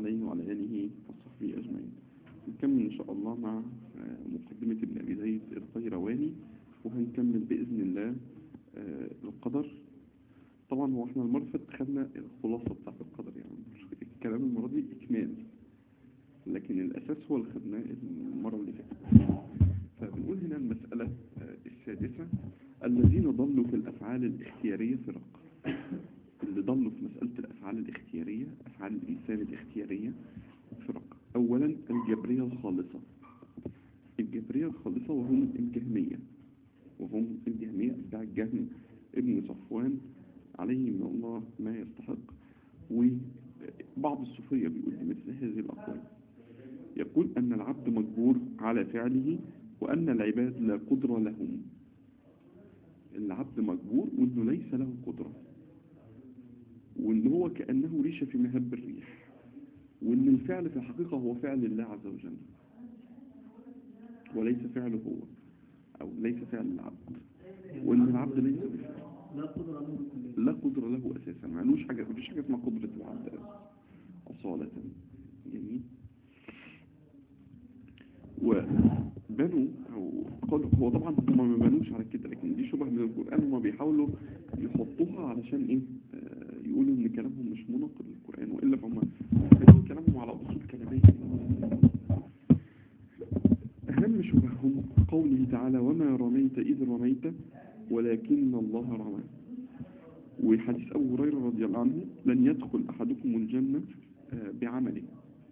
عليه وعلى آله وصحبه أجمعين نكمل إن شاء الله مع مقدمة ابن أبي زيد القيرواني وهنكمل بإذن الله القدر طبعا هو احنا المرة فاتت خدنا الخلاصة بتاعت القدر يعني الكلام المرة دي إكمال لكن الأساس هو اللي خدناه المرة اللي فاتت فبنقول هنا المسألة السادسة الذين ضلوا في الأفعال الاختيارية فرق اللي ضلوا في مسألة الأفعال الاختيارية أفعال الإنسان الاختيارية فرق أولا الجبرية الخالصة الجبرية الخالصة وهم الجهمية وهم الجهمية أتباع الجهم ابن صفوان عليه من الله ما يستحق وبعض الصوفية بيقول مثل هذه الأقوال يقول أن العبد مجبور على فعله وأن العباد لا قدرة لهم العبد مجبور وأنه ليس له قدرة وأن هو كأنه ريشة في مهب الريح وأن الفعل في الحقيقة هو فعل الله عز وجل وليس فعله هو أو ليس فعل العبد وأن العبد ليس بفعل لا قدرة له لا قدرة له أساسا ما عندوش حاجة مفيش حاجة اسمها قدرة العبد أصالة جميل وبنوا أو قالوا هو طبعا هم ما بنوش على كده لكن دي شبه من القرآن هم بيحاولوا يحطوها علشان إيه آه يقولوا إن كلامهم مش مناقض للقرآن وإلا فهم بيقولوا كلامهم على أصول كلامية أهم شبههم قوله تعالى وما رميت إذ رميت ولكن الله رمى وحديث أبو هريرة رضي الله عنه لن يدخل أحدكم الجنة بعمله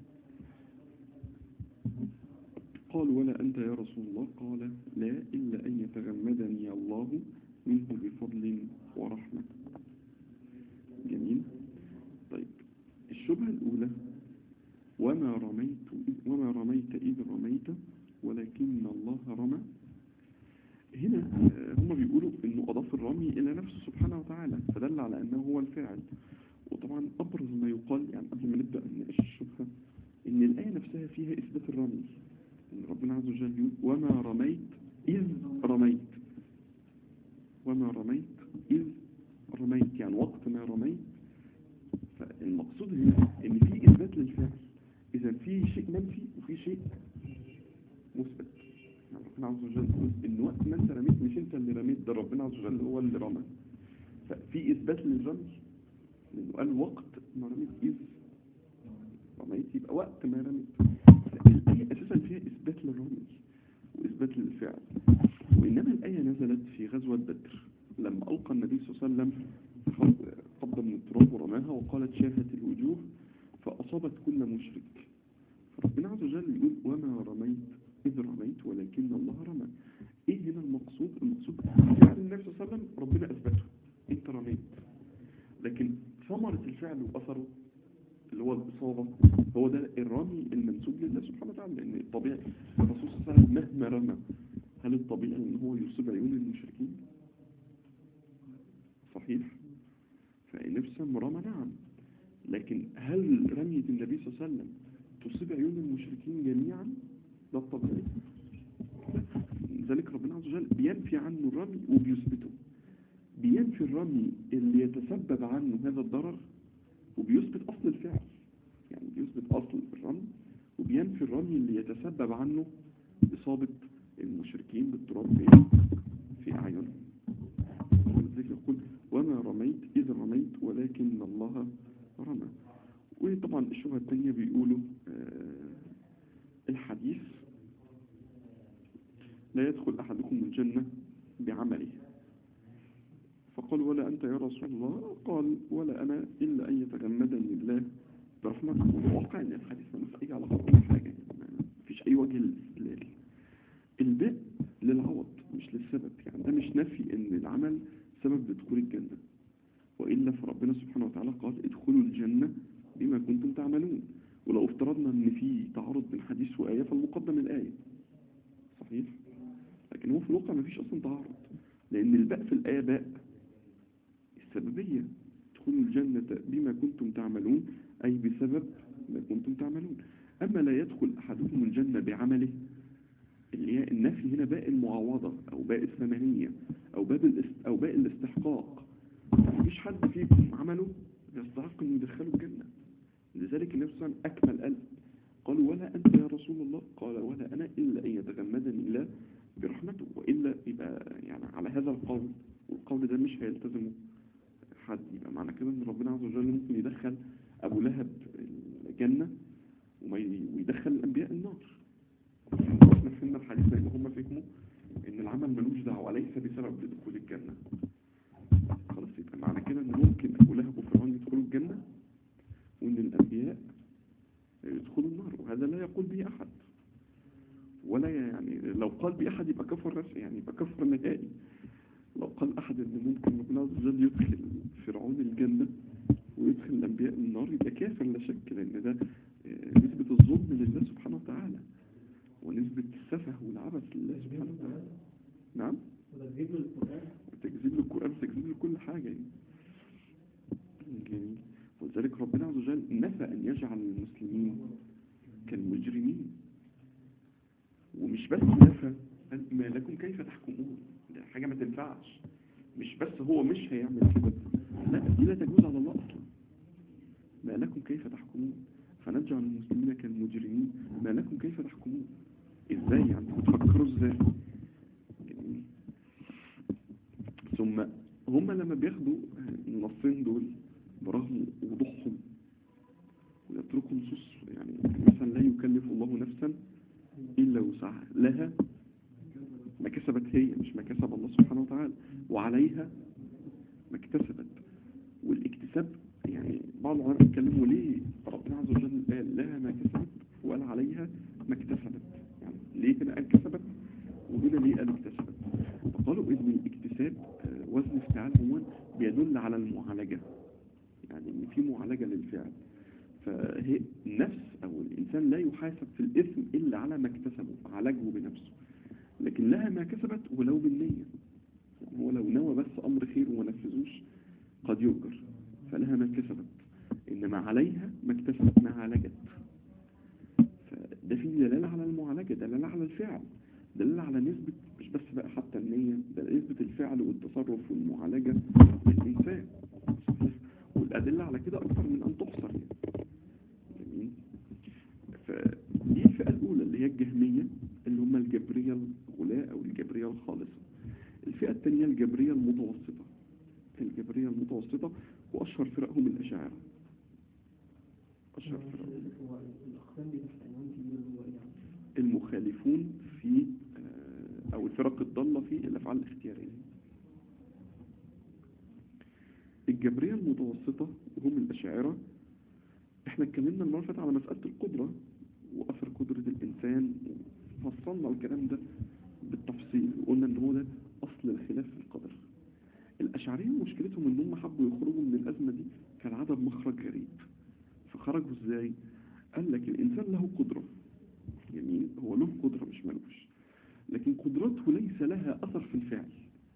قال ولا أنت يا رسول الله قال لا إلا أن يتغمدني الله منه بفضل ورحمة جميل طيب الشبهة الأولى وما رميت وما رميت إذ رميت ولكن الله رمى هنا هم بيقولوا انه اضاف الرمي الى نفسه سبحانه وتعالى فدل على انه هو الفاعل وطبعا ابرز ما يقال يعني قبل ما نبدا نناقش الشبهه ان الايه نفسها فيها اثبات الرمي ان ربنا عز وجل يقول وما رميت اذ رميت وما رميت اذ رميت يعني وقت ما رميت فالمقصود هنا ان في اثبات للفعل اذا في شيء منفي وفي شيء مثبت ربنا عز وجل يقول ان وقت ما انت رميت مش انت اللي رميت ده ربنا عز وجل هو اللي رمى ففي اثبات للرمي لانه قال وقت ما رميت اذ رميت يبقى وقت ما رميت الايه اساسا فيها اثبات للرمي واثبات للفعل وانما الايه نزلت في غزوه بدر لما القى النبي صلى الله عليه وسلم قبضه من التراب ورماها وقالت شافت الوجوه فاصابت كل مشرك فربنا عز وجل يقول وما رميت إذ رميت ولكن الله رمى إيه هنا المقصود المقصود فعل النبي صلى الله عليه وسلم ربنا أثبته أنت رميت لكن ثمرة الفعل وأثره اللي هو الإصابة هو ده الرمي المنسوب لله سبحانه وتعالى لأن الطبيعي الرسول صلى الله عليه وسلم مهما رمى هل الطبيعي أن هو يصيب عيون المشركين صحيح فالنبي صلى الله عليه وسلم رمى نعم لكن هل رمية النبي صلى الله عليه وسلم تصيب عيون المشركين جميعا ده الطبيعي لذلك ربنا عز وجل بينفي عنه الرمي وبيثبته بينفي الرمي اللي يتسبب عنه هذا الضرر وبيثبت أصل الفعل يعني بيثبت أصل الرمي وبينفي الرمي اللي يتسبب عنه إصابة المشركين بالتراب في أعينهم ولذلك يقول وما رميت إذ رميت ولكن الله رمى وطبعا الشبهة الثانية بيقولوا آه الحديث لا يدخل أحدكم الجنة بعمله فقال ولا أنت يا رسول الله قال ولا أنا إلا أن يتغمدني الله برحمته والواقع أن الحديث ما أي علاقة بأي حاجة مفيش أي وجه للاستدلال الباء للعوض مش للسبب يعني ده مش نفي أن العمل سبب لدخول الجنة وإلا فربنا سبحانه وتعالى قال ادخلوا الجنة بما كنتم تعملون ولو افترضنا ان في تعارض بين حديث وآية فالمقدم الآية صحيح لكن هو في الواقع ما فيش أصلا تعارض لأن الباء في الآية باء السببية ادخلوا الجنة بما كنتم تعملون أي بسبب ما كنتم تعملون أما لا يدخل أحدكم الجنة بعمله اللي هي النفي هنا باء المعوضة أو باء الثمانية أو باب الاست أو باء الاستحقاق مفيش حد فيكم عمله يستحق إنه يدخله الجنة لذلك النبي صلى الله عليه وسلم أكمل قال قالوا ولا أنت يا رسول الله قال ولا أنا إلا أن يتغمدني الله برحمته وإلا يبقى يعني على هذا القول والقول ده مش هيلتزمه حد يبقى معنى كده ان ربنا عز وجل ممكن يدخل ابو لهب الجنة وما ي- ويدخل الانبياء النار احنا فهمنا الحديث زي ما هم فهموا ان العمل ملوش دعوه ليس بسبب لدخول الجنة خلاص يبقى معنى كده ان ممكن ابو لهب وفرعون يدخلوا الجنة وان الانبياء يدخلوا النار وهذا لا يقول به احد ولا يعني لو قال بأحد يبقى كفر رسمي يعني يبقى كفر نهائي لو قال أحد إن ممكن ربنا عز وجل يدخل فرعون الجنة ويدخل الأنبياء النار يبقى كافر لا شك لأن ده آه، نسبة الظلم لله سبحانه وتعالى ونسبة السفه والعبث لله سبحانه وتعالى نعم وتكذيب القرآن وتكذيب للقرآن وتكذيب لكل حاجة يعني. جميل ولذلك ربنا عز وجل نفى أن يجعل المسلمين كالمجرمين ومش بس نفى قال ما لكم كيف تحكمون ده حاجة ما تنفعش مش بس هو مش هيعمل كده لا دي لا تجوز على الله أصلا ما لكم كيف تحكمون فنجعل المسلمين كالمجرمين ما لكم كيف تحكمون ازاي يعني بتفكروا ازاي جميل. ثم هم لما بياخدوا النصين دول برغم وضوحهم ويتركوا نصوص يعني مثلا لا يكلف الله نفسا إلا وسعها لها ما كسبت هي مش ما كسب الله سبحانه وتعالى وعليها ما اكتسبت والاكتساب يعني بعض العلماء بيتكلموا ليه ربنا عز وجل قال لها ما كسبت وقال عليها ما اكتسبت يعني ليه هنا قال كسبت وهنا ليه قال اكتسبت فقالوا ان الاكتساب آه، وزن افتعال عموما بيدل على المعالجة يعني ان في معالجة للفعل فهي النفس او الانسان لا يحاسب في الاثم الا على ما اكتسبه عالجه بنفسه لكن لها ما كسبت ولو بالنية يعني هو لو نوى بس امر خير وما نفذوش قد يؤجر فلها ما كسبت انما عليها ما اكتسبت ما عالجت فده فيه دلالة على المعالجة دلالة على الفعل دلالة على نسبة مش بس بقى حتى النية ده نسبة الفعل والتصرف والمعالجة للإنسان صحيح والأدلة على كده أكثر من أن تحصر يعني جميل فدي الفئة الأولى اللي هي الجهمية اللي هم الجبرية الغلاء أو الجبرية الخالصة الفئة الثانية الجبرية المتوسطة الجبرية المتوسطة وأشهر فرقهم الأشاعرة أشهر فرق هو الأقسام دي تحت عنوان كبير اللي هو إيه يعني؟ المخالفون في آه، أو الفرق الضالة في الأفعال الاختيارية الجبرية المتوسطة وهم الأشاعرة احنا اتكلمنا المرة اللي فاتت على مسألة القدرة وأثر قدرة الإنسان وفصلنا الكلام ده بالتفصيل وقلنا إن هو ده أصل الخلاف في القدر الأشعرية مشكلتهم إن هم حبوا يخرجوا من الأزمة دي كالعادة بمخرج غريب فخرجوا إزاي؟ قال لك الإنسان له قدرة جميل هو له قدرة مش ملوش لكن قدرته ليس لها أثر في الفعل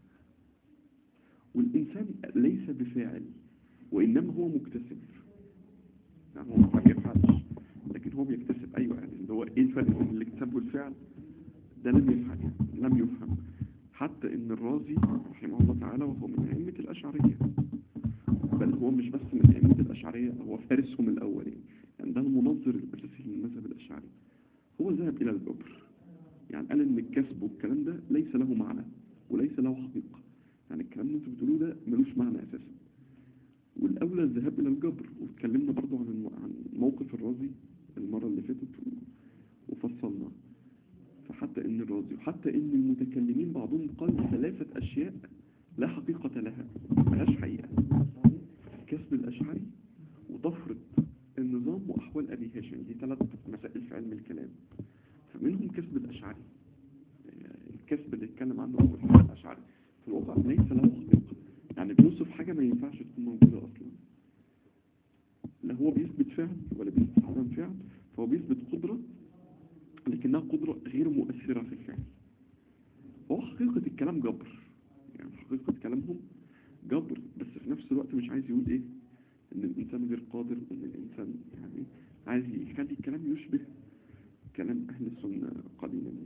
والإنسان ليس بفاعل وإنما هو مكتسب يعني هو ما بيفعلش لكن هو بيكتسب أيوة يعني اللي هو إيه الفرق بين الاكتساب والفعل ده لم يفعل يعني لم يفهم حتى إن الرازي رحمه الله تعالى وهو من أئمة الأشعرية بل هو مش بس من أئمة الأشعرية هو فارسهم الأول يعني, يعني ده المنظر الأساسي للمذهب الأشعري هو ذهب إلى الجبر يعني قال إن الكسب والكلام ده ليس له معنى وليس له حقيقة يعني الكلام اللي انتوا بتقولوه ده ملوش معنى أساسا والأولى الذهاب إلى الجبر واتكلمنا برضو عن الم- عن موقف الرازي المرة اللي فاتت و- وفصلنا فحتى إن الرازي وحتى إن المتكلمين بعضهم قال ثلاثة أشياء لا حقيقة لها ملهاش حقيقة كسب الأشعري وطفرة النظام وأحوال أبي هاشم دي ثلاث مسائل في علم الكلام فمنهم كسب الأشعري الكسب اللي اتكلم عنه هو الكسب الأشعري في الواقع ليس له حقيقة يعني بيوصف حاجة ما ينفعش تكون موجودة أصلا لا هو بيثبت فعل ولا بيثبت عدم فعل فهو بيثبت قدرة لكنها قدرة غير مؤثرة في الفعل هو حقيقة الكلام جبر يعني حقيقة كلامهم جبر بس في نفس الوقت مش عايز يقول ايه ان الانسان غير قادر وان الانسان يعني عايز يخلي الكلام يشبه كلام اهل السنة قديما يعني.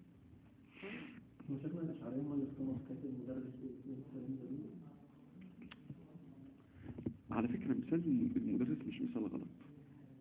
هو شكل الأشعرية هم اللي اختاروا حكاية المدرس والكلام ده على فكرة مثال المدرس مش مثال غلط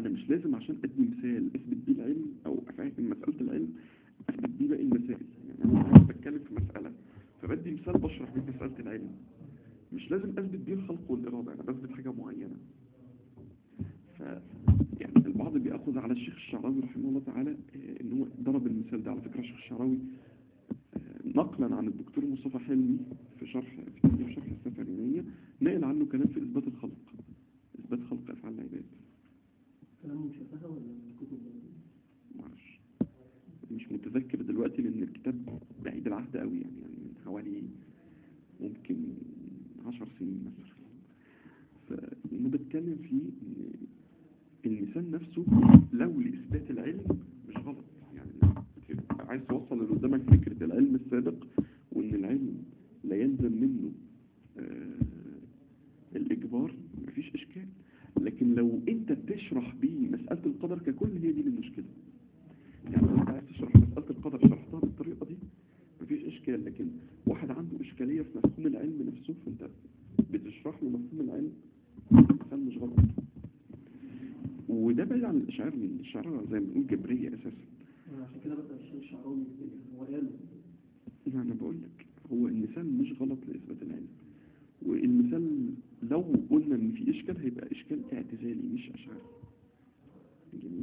انا مش لازم عشان ادي مثال اثبت بيه العلم او افهم مساله العلم اثبت بيه باقي المسائل يعني انا مثلا بتكلم في مساله فبدي مثال بشرح بيه مساله العلم مش لازم اثبت بيه الخلق والاراده انا بثبت حاجه معينه ف يعني البعض بياخذ على الشيخ الشعراوي رحمه الله تعالى آه، ان هو ضرب المثال ده على فكره الشيخ الشعراوي آه، نقلا عن الدكتور مصطفى حلمي في شرح في تأليف شرح السفرينية نقل عنه كلام في إثبات الخلق إثبات خلق أفعال العباد كلام مشابهة ولا من الكتب معرفش مش متذكر دلوقتي لأن الكتاب بعيد العهد قوي يعني يعني من حوالي ممكن عشر سنين مثلا فأنا بتكلم فيه إن المثال نفسه لو لإثبات العلم مش غلط يعني تبقى عايز توصل اللي قدامك فكرة العلم السابق وإن العلم لا يلزم منه آه الإجبار مفيش إشكال لكن لو أنت بتشرح بيه مسألة القدر ككل هي دي المشكلة يعني لو أنت عايز تشرح مسألة القدر شرحتها بالطريقة دي مفيش إشكال لكن واحد عنده إشكالية في مفهوم العلم نفسه فأنت بتشرح له مفهوم العلم مثال مش غلط وده بعيد عن الإشعار من الإشعار زي ما بنقول جبرية أساسا أنا عشان كده بسأل الشيخ الشعراوي هو قال لا أنا بقول لك هو المثال مش غلط لإثبات العلم والمثال لو قلنا إن في إشكال هيبقى إشكال اعتزالي مش أشعري جميل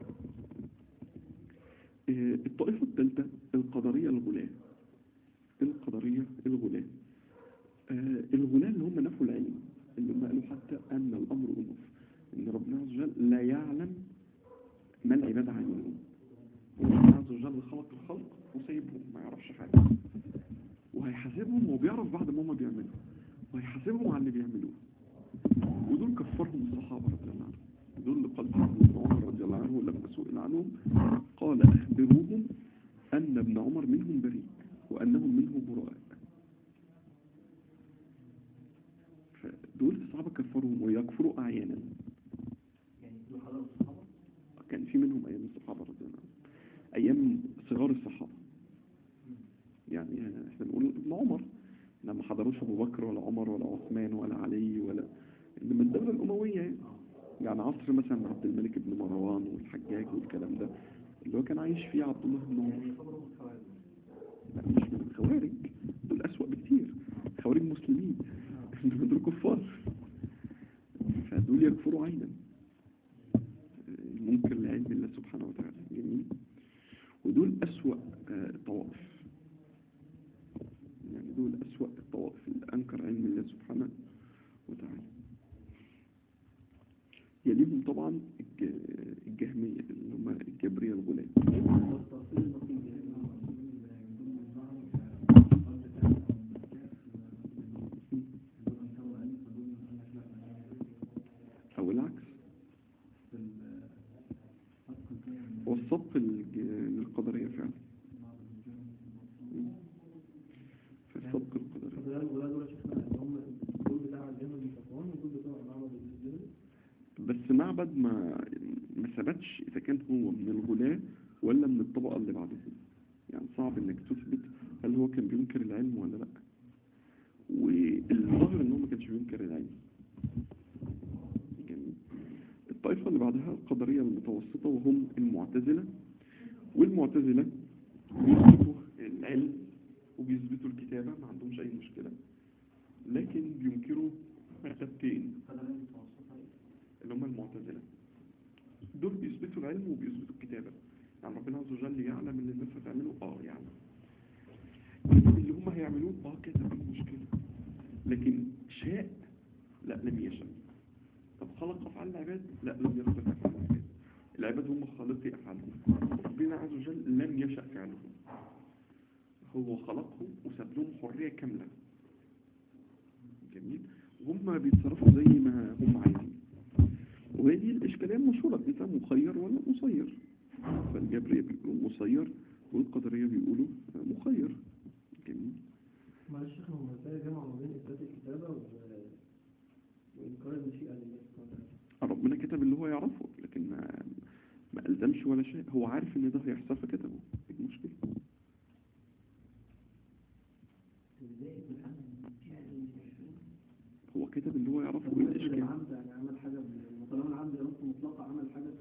آه، الطائفة الثالثة القدرية الغلاة القدرية الغلاة آه، الغلاة اللي هم نفوا العلم اللي هم قالوا حتى أن الأمر أنف إن ربنا عز وجل لا يعلم ما العباد عاملون ربنا عز وجل خلق الخلق وسايبهم ما يعرفش حاجة وهيحاسبهم وبيعرف بعد ما هم بيعملوا وهيحاسبهم على اللي بيعملوه ودول كفرهم الصحابة رضي الله عنهم دول اللي قال فيهم ابن عمر رضي الله عنه لما سئل عنهم قال أخبروهم أن ابن عمر منهم بريء وأنهم منه براء فدول الصحابة كفرهم ويكفروا أعيانا يعني دول حضروا الصحابة كان في منهم أيام الصحابة رضي الله عنهم أيام صغار الصحابة يعني احنا بنقول ابن عمر لما حضروش أبو بكر ولا عمر ولا عثمان ولا علي ولا إنما الدولة الأموية يعني يعني عصر مثلا عبد الملك بن مروان والحجاج والكلام ده اللي هو كان عايش فيه عبد الله بن عمر يعتبروا من الخوارج لا مش من الخوارج دول أسوأ بكتير خوارج مسلمين دول كفار فدول يكفروا عينا المنكر لعلم الله سبحانه وتعالى جميل ودول أسوأ آه، طوائف يعني دول أسوأ الطوائف اللي أنكر علم الله سبحانه وتعالى يليهم طبعا الج- الجهمية اللي هم الجبرية الغلاة والتفصيل البسيط أو العكس هو السبق الج- للقدرية فعلا في السبق القدرية فده الولاد دول شفنا ان هم دول بتاع الجنة بن صفوان ودول بتوع معبد الجبل بس معبد ما ما ثبتش إذا كان هو من الغلاة ولا من الطبقة اللي بعدهم يعني صعب إنك تثبت هل هو كان بينكر العلم ولا لأ والظاهر إن هو ما كانش بينكر العلم جميل. الطائفة اللي بعدها القدرية المتوسطة وهم المعتزلة والمعتزلة بيثبتوا العلم وبيثبتوا الكتابة ما عندهمش أي مشكلة لكن بينكروا مرتبتين اللي هم المعتزلة دول بيثبتوا العلم وبيثبتوا الكتابة يعني ربنا عز وجل يعلم اللي الناس هتعمله اه يعلم اللي هم هيعملوه اه كتب المشكلة لكن شاء لا لم يشاء طب خلق افعال العباد لا لم يخلق افعال العباد العباد هم خالقي افعالهم ربنا عز وجل لم يشاء فعلهم هو خلقهم وساب لهم حرية كاملة جميل وهم بيتصرفوا زي ما هم عايزين وهي دي الإشكالية المشهورة الإنسان مخير ولا مسير فالجبرية بيقولوا مسير والقدرية بيقولوا مخير جميل معلش يا شيخنا هم ازاي جمعوا ما بين اثبات الكتابة و... وانكار المشيئة لله سبحانه وتعالى ربنا كتب اللي هو يعرفه لكن ما, ما ألزمش ولا شيء هو عارف إن ده هيحصل فكتبه ايه المشكلة هو كتب اللي هو يعرفه ايه طب الإشكال العبد يعني عمل حاجة طالما العبد إرادته مطلقة عمل حاجة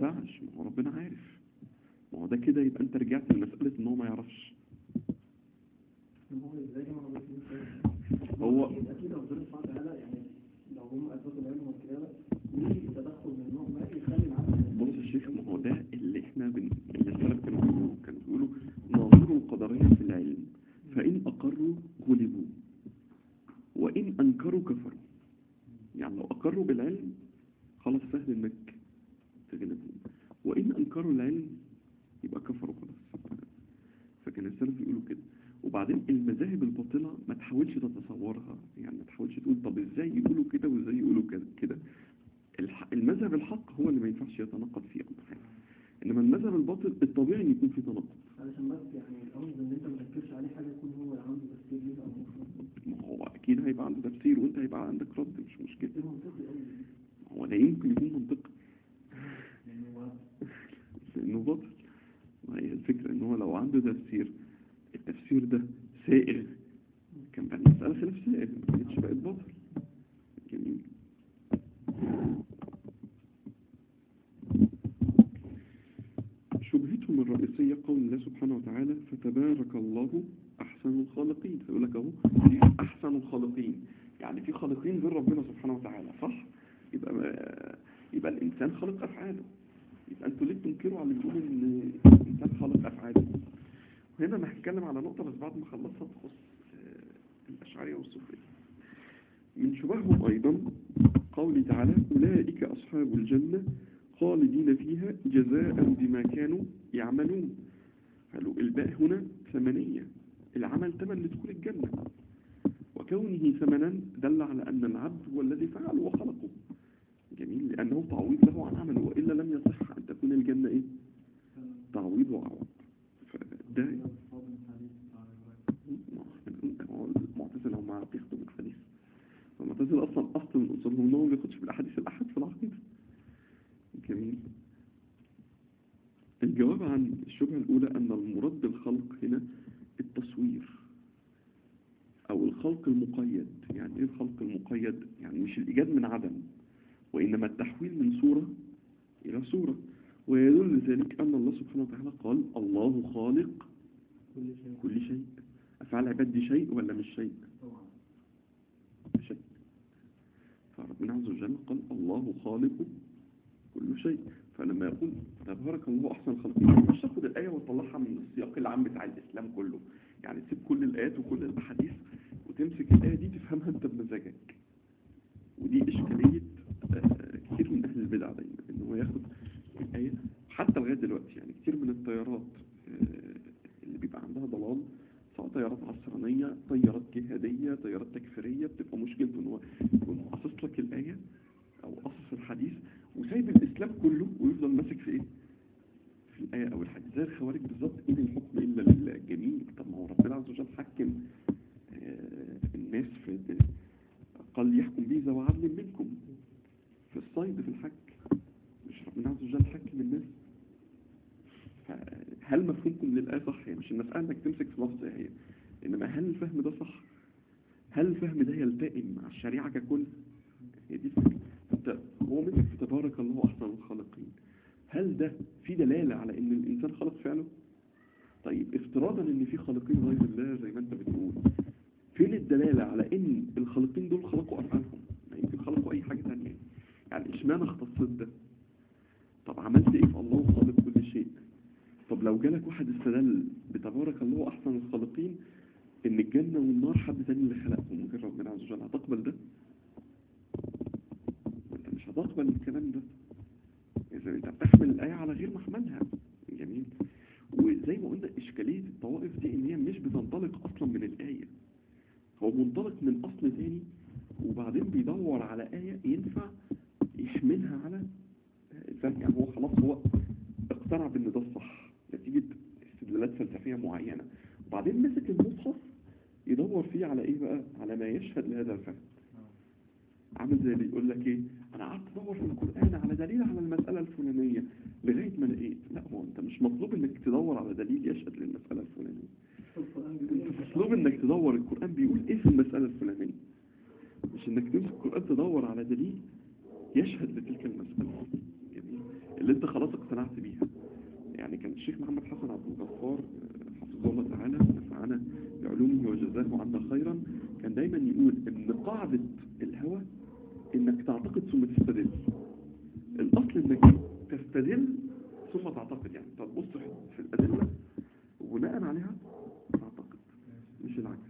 ينفعش ما هو ربنا عارف ما هو ده كده يبقى انت رجعت لمسألة ان هو ما يعرفش هو ازاي جمع بين الاثنين هو- اكيد اكيد ربنا سبحانه وتعالى يعني لو هم اثبتوا العلم والكتابه ليه تدخل من نوع ما يخلي العالم بص يا شيخ ما هو ده اللي احنا بن... اللي السلف كانوا بيقولوا كانوا بيقولوا ناظروا القدرية في العلم فإن أقروا غلبوا وإن أنكروا كفروا يعني لو أقروا بالعلم خلاص سهل إنك تغلبهم وإن أنكروا العلم يبقى كفروا خلاص فكان السلف يقولوا كده وبعدين المذاهب الباطلة ما تحاولش تتصورها يعني ما تحاولش تقول طب ازاي يقولوا كده وازاي يقولوا كده كده الح- المذهب الحق هو اللي ما ينفعش يتناقض فيه أمر حاجة إنما المذهب الباطل الطبيعي إن يكون فيه تناقض علشان بس يعني الامر ان انت ما تركزش عليه حاجه يكون هو اللي عنده تفكير ليها او مفهوم ما هو أكيد هيبقى عنده تفسير وأنت هيبقى عندك رد مش مشكلة ده منطقي قوي هو لا يمكن يكون منطقي يعني هو لأنه باطل ما هي الفكرة إن هو لو عنده تفسير التفسير ده سائغ كان بقى المسألة خلاف سائغ ما كانتش بقت باطل جميل شبهتهم الرئيسية قول الله سبحانه وتعالى فتبارك الله أحسن الخالقين فيقول لك أهو أحسن الخالقين يعني في خالقين غير ربنا سبحانه وتعالى صح؟ يبقى يبقى الإنسان خالق أفعاله يبقى أنتوا ليه بتنكروا على اللي بيقول إن الإنسان خالق أفعاله؟ هنا أنا هتكلم على نقطة بس بعد ما خلصها تخص آه، الأشعرية والصوفية من شبههم أيضا قوله تعالى أولئك أصحاب الجنة خالدين فيها جزاء بما كانوا يعملون قالوا الباء هنا ثمنية العمل ثمن لدخول الجنة وكونه ثمنا دل على أن العبد هو الذي فعل وخلقه جميل لأنه تعويض له عن عمله وإلا لم يصح أن تكون الجنة إيه تعويض وعوض فده المعتزلة هم بياخدوا من الحديث المعتزلة أصلا أصل من أصولهم إنهم ما بياخدش بالأحاديث الأحد في العقيدة جميل الجواب عن الشبهة الأولى أن المراد بالخلق هنا التصوير أو الخلق المقيد يعني إيه الخلق المقيد؟ يعني مش الإيجاد من عدم وإنما التحويل من صورة إلى صورة ويدل ذلك أن الله سبحانه وتعالى قال الله خالق كل شيء كل شيء أفعال العباد دي شيء ولا مش شيء طبعا شيء فربنا عز وجل قال الله خالق كل شيء فلما يقول تبارك الله أحسن الخالقين مش تاخد الآية وتطلعها من السياق العام بتاع الإسلام كله يعني تسيب كل الآيات وكل الأحاديث وتمسك الآية دي تفهمها أنت بمزاجك ودي إشكالية آه، كتير من أهل البدع دايما إن هو ياخد الآية حتى لغاية دلوقتي يعني كتير من الطيارات آه، اللي بيبقى عندها ضلال سواء طيارات عصرانية طيارات جهادية طيارات تكفيرية بتبقى مشكلته إن هو يكون قصص لك الآية أو قصص الحديث وسايب الإسلام كله ويفضل ماسك في إيه؟ في الآية أو الحديث زي الخوارج بالظبط إن الحكم إلا لله جميل طب ما هو ربنا عز وجل حكم آه، الناس في قال يحكم به ذو عدل منكم في الصيد في الحج مش ربنا عز وجل حكم الناس فهل مفهومكم للآية صح هي مش المسألة انك تمسك في لفظ هي انما هل الفهم ده صح هل الفهم ده يلتئم مع الشريعة ككل هي دي الفكرة انت هو مسك في تبارك الله احسن الخالقين هل ده في دلالة على ان الانسان خلق فعله طيب افتراضا ان في خالقين غير الله زي ما انت بتقول فين الدلالة على ان الخالقين دول خلقوا افعالهم ما يمكن خلقوا اي حاجة تانية يعني اشمعنى اختصيت ده طب عملت ايه في الله خالق كل شيء طب لو جالك واحد استدل بتبارك الله احسن الخالقين ان الجنة والنار حد تاني اللي خلقهم غير ربنا عز وجل هتقبل ده انت مش هتقبل الكلام ده اذا انت بتحمل الايه على غير محملها جميل وزي ما قلنا اشكاليه الطوائف دي ان هي مش بتنطلق اصلا من الايه هو منطلق من اصل تاني وبعدين بيدور على ايه ينفع يحملها على الفهم يعني هو خلاص هو اقتنع بان ده الصح نتيجه استدلالات فلسفيه معينه وبعدين مسك المصحف يدور فيه على ايه بقى على ما يشهد لهذا الفهم عامل زي اللي يقول لك ايه انا قعدت ادور في القران على دليل على المساله الفلانيه لغايه ما لقيت لا هو انت مش مطلوب انك تدور على دليل يشهد للمساله الفلانيه القرآن بيقول انت مطلوب انك تدور القران بيقول ايه في المساله الفلانيه مش انك تمسك القران تدور على دليل يشهد لتلك المساله جميل اللي انت خلاص اقتنعت بيها يعني كان الشيخ محمد حسن عبد الغفار آه، حفظه الله تعالى نفعنا بعلومه وجزاه عنا خيرا كان دايما يقول ان قاعدة الهوى انك تعتقد ثم تستدل الاصل انك تستدل ثم تعتقد يعني تبص في الادلة وبناء عليها تعتقد مش العكس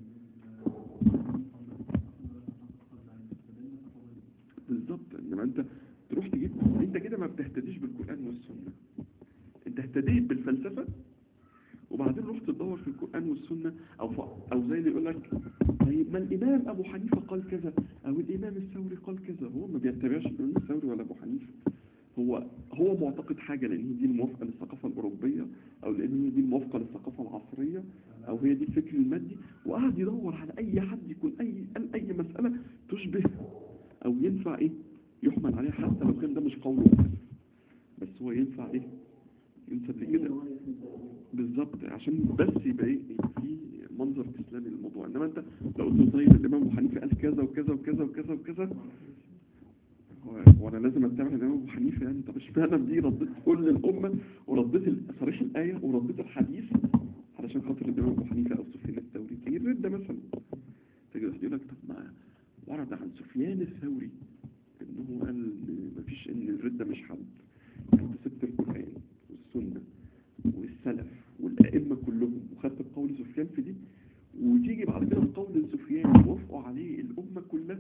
بالظبط انما انت تروح تجيب انت كده ما بتهتديش بالقرآن والسنة انت اهتديت بالفلسفة وبعدين رحت تدور في القرآن والسنة او ف... او زي اللي يقول لك طيب ما الامام ابو حنيفة قال كذا او الامام الثوري قال كذا هو ما بيتبعش الامام الثوري ولا ابو حنيفة هو هو معتقد حاجة لان هي دي الموافقة للثقافة الاوروبية او لان هي دي الموافقة للثقافة العصرية او هي دي الفكر المادي وقعد يدور على اي حد يكون اي قال اي مسألة تشبه او ينفع ايه يحمل عليها حتى لو كان ده مش قوله بس هو ينفع ايه ينسب لكده بالظبط عشان بس يبقى ايه في منظر اسلامي للموضوع انما انت لو قلت له طيب الامام ابو حنيفه قال كذا وكذا وكذا وكذا وكذا هو هو انا لازم اتبع الامام ابو حنيفه يعني طب اشمعنى دي رديت كل الامه ورديت ال- صريح الايه ورديت الحديث علشان خاطر الامام ابو حنيفه او سفيان الثوري في الرده مثلا تيجي واحد يقول لك طب ما ورد عن سفيان الثوري انه قال إن مفيش ان الردة مش حد انت سبت القرآن والسنة والسلف والأئمة كلهم وخدت بقول سفيان في دي وتيجي بعد كده بقول سفيان وافقوا عليه الأمة كلها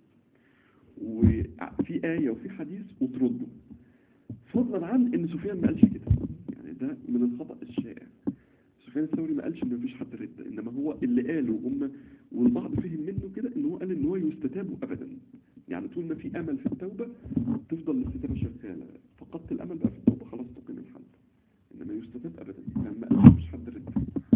وفي آية وفي حديث وترده فضلا عن ان سفيان ما قالش كده يعني ده من الخطأ الشائع سفيان الثوري ما قالش ان مفيش حد ردة انما هو اللي قاله هم والبعض فهم منه كده ان هو قال ان هو يستتاب ابدا يعني طول ما في امل في التوبة تفضل الاستتابة شغالة فقدت الامل بقى في التوبة خلاص تقيم الحد انما يستتاب ابدا لما قالش مفيش حد ردة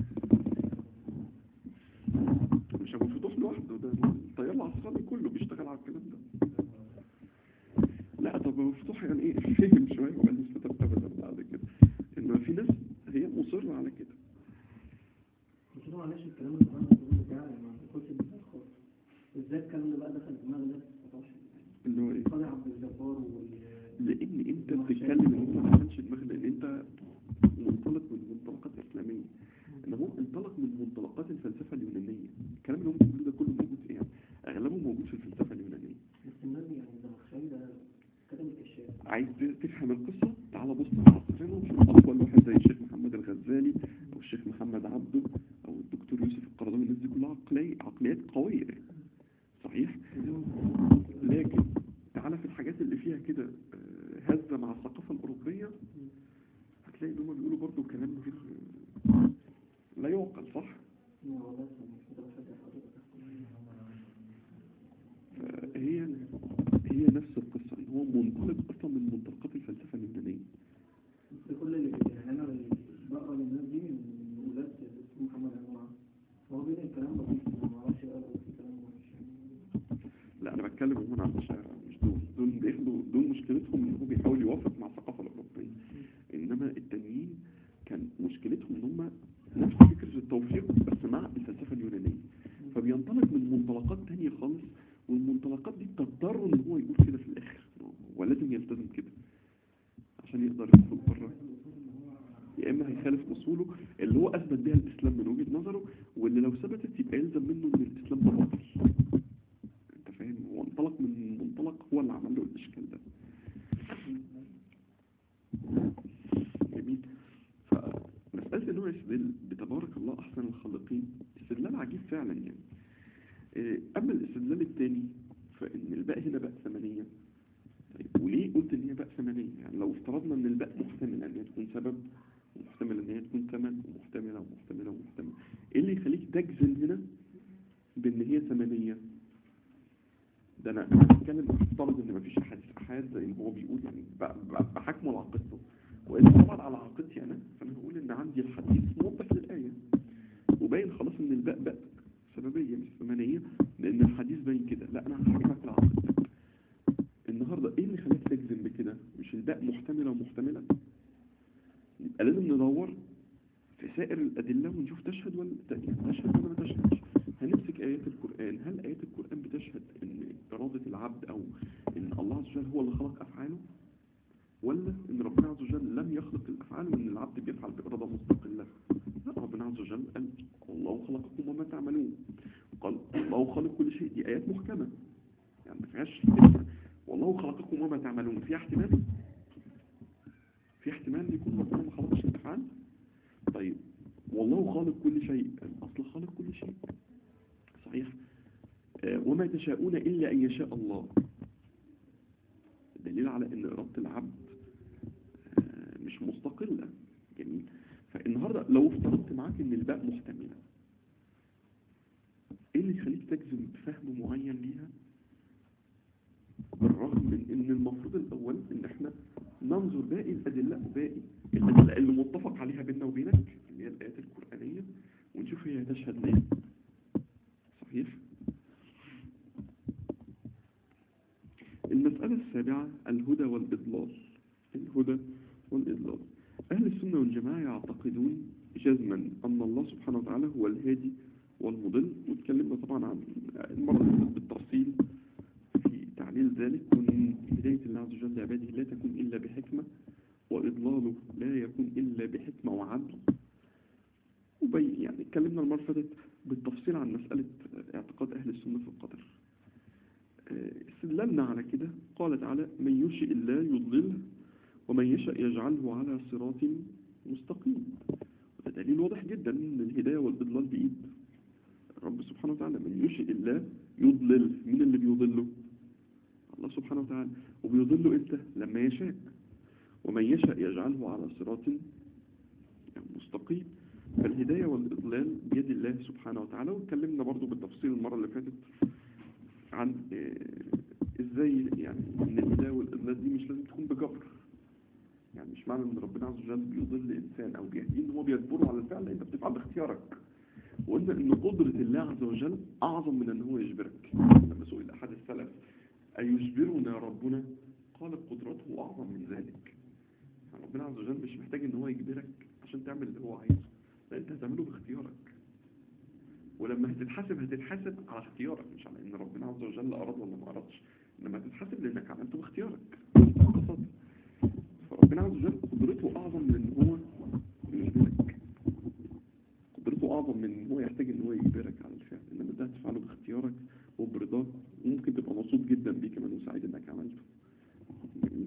مش ابو فتوح لوحده ده التيار العصراني كله بيشتغل على الكلام ده لا طب ابو فتوح يعني ايه فهم شوية وقال يستتاب ابدا بعد كده انما في ناس هي مصرة على كده قلت له معلش الكلام اللي انا بقوله بتاعي ما تدخلش الدماغ خالص ازاي الكلام ده بقى دخل الدماغ ده ما تعرفش اللي هو ايه قاضي عبد الجبار وال لان انت بتتكلم ان انت ما دخلش دماغ لان انت منطلق من منطلقات اسلاميه ان هو انطلق من منطلقات الفلسفه اليونانيه الكلام اللي هم بيقولوه ده كله موجود ايه يعني اغلبه موجود في الفلسفه اليونانيه بس الناس دي يعني زمخشري ده كتب الكشاف عايز ت- تفهم القصه تعال بص على عصرنا وشوف اطول واحد زي الشيخ محمد الغزالي او الشيخ محمد عبده او الدكتور يوسف القرضاوي الناس دي كلها عقلي عقليات قويه صحيح لكن تعالى في الحاجات اللي فيها كده آه، هزة مع الثقافة الأوروبية هتلاقي إن هما بيقولوا برضو كلام غير لا يعقل صح؟ هو بس مش متبقى حضرتك فهي هي نفس القصة إن هو منطلق أصلا من منطلقات الفلسفة اليونانية بس كل اللي يعني انا اللي بقرا للناس دي من ولاد اسمه محمد عمار هو بيقول الكلام بسيط ما اعرفش اقرا في كلام وحش لا أنا بتكلم هنا عن الشارع مش دول دول بياخدوا دول مشكلتهم إن هو بيحاول يوافق مع الثقافة الأوروبية إنما التانيين كان مشكلتهم إن هم نفس فكرة التوفيق بس مع الفلسفة اليونانية فبينطلق من منطلقات تانية خالص والمنطلقات دي بتضطر ان هو يقول كده في الاخر هو لازم يلتزم كده عشان يقدر يدخل بره يا اما هيخالف اصوله اللي هو اثبت بيها الاسلام من وجهة نظره واللي لو ثبتت يبقى يلزم منه ان الاسلام ده باطل انت فاهم هو انطلق من منطلق هو اللي عمل له الاشكال ده جميل فمسألة ان هو يستدل بتبارك الله احسن الخالقين استدلال عجيب فعلا يعني إيه، اما الاستدلال الثاني فان الباء هنا باء ثمانية طيب وليه قلت ان هي باء ثمانية يعني لو افترضنا ان الباء محتمل ان هي تكون سبب ومحتمل ان هي تكون ثمن ومحتملة ومحتملة ومحتملة ايه اللي يخليك تجزم هنا بان هي ثمانية ده انا انا بتكلم افترض ان مفيش احاديث احاد زي ما هو بيقول يعني ب- ب- بحكمه على عقيدته وإذا طبعا على عقيدتي أنا فأنا هقول إن عندي الحديث موضح للآية وباين خلاص إن الباء باء سببية مش ثمانية لأن الحديث باين كده لا أنا هحكمك على عقيدتك النهاردة إيه اللي خلاك تجزم بكده مش الباء محتملة ومحتملة يبقى لازم ندور في سائر الأدلة ونشوف تشهد ولا تشهد ولا ما تشهدش هنمسك آيات القرآن هل آيات القرآن بتشهد إن إرادة العبد أو إن الله عز وجل هو اللي خلق أفعاله ولا ان ربنا عز وجل لم يخلق الافعال وان العبد بيفعل باراده مستقله لا ربنا عز وجل قال الله خلقكم وما تعملون قال الله خلق كل شيء دي ايات محكمه يعني ما فيهاش والله خلقكم وما تعملون في احتمال في احتمال يكون ربنا ما خلقش الافعال طيب والله خالق كل شيء الاصل خالق كل شيء صحيح آه، وما تشاءون الا ان يشاء الله دليل على ان اراده العبد آه، مش مستقله جميل فالنهارده لو افترضت معاك ان الباء محتمله ايه اللي يخليك تجزم بفهم معين ليها بالرغم من ان المفروض الاول ان احنا ننظر باقي الادله وباقي الادله اللي متفق عليها بيننا وبينك اللي هي الايات القرانيه ونشوف هي تشهد ليه صحيح المسألة السابعة الهدى والإضلال الهدى والإضلال أهل السنة والجماعة يعتقدون جزما أن الله سبحانه وتعالى هو الهادي والمضل واتكلمنا طبعا عن المرة اللي فاتت بالتفصيل في تعليل ذلك وأن هداية الله عز وجل لعباده لا تكون إلا بحكمة وإضلاله لا يكون إلا بحكمة وعدل وبين يعني اتكلمنا المرة اللي فاتت بالتفصيل عن مسألة اعتقاد أهل السنة في القدر آه، استدللنا على كده قال تعالى من يشاء الله يضلله ومن يشاء يجعله على صراط مستقيم وده دليل واضح جدا ان الهداية والإضلال بإيد رب سبحانه وتعالى من يشاء الله يضلل مين اللي بيضله الله سبحانه وتعالى وبيضله امتى لما يشاء ومن يشاء يجعله على صراط مستقيم فالهداية والإضلال بيد الله سبحانه وتعالى واتكلمنا برضو بالتفصيل المرة اللي فاتت عن آه، ازاي يعني ان الهداية والإضلال دي مش لازم تكون بجبر يعني مش معنى ان ربنا عز وجل بيضل انسان او بيهديه ان هو بيجبره على الفعل انت بتفعل باختيارك وقلنا ان قدرة الله عز وجل اعظم من ان هو يجبرك لما سئل احد السلف ايجبرنا ربنا قال قدرته اعظم من ذلك يعني ربنا عز وجل مش محتاج ان هو يجبرك عشان تعمل اللي هو عايزه لا انت هتعمله باختيارك ولما هتتحاسب هتتحاسب على اختيارك مش على ان ربنا عز وجل اراد ولا ما ارادش انما هتتحاسب لانك عملته باختيارك قصد فربنا عز وجل قدرته اعظم من ان هو يجبرك قدرته اعظم من ان هو يحتاج ان هو يجبرك على الفعل انما ده هتفعله باختيارك وبرضاك وممكن تبقى مبسوط جدا بيه كمان وسعيد انك عملته جميل.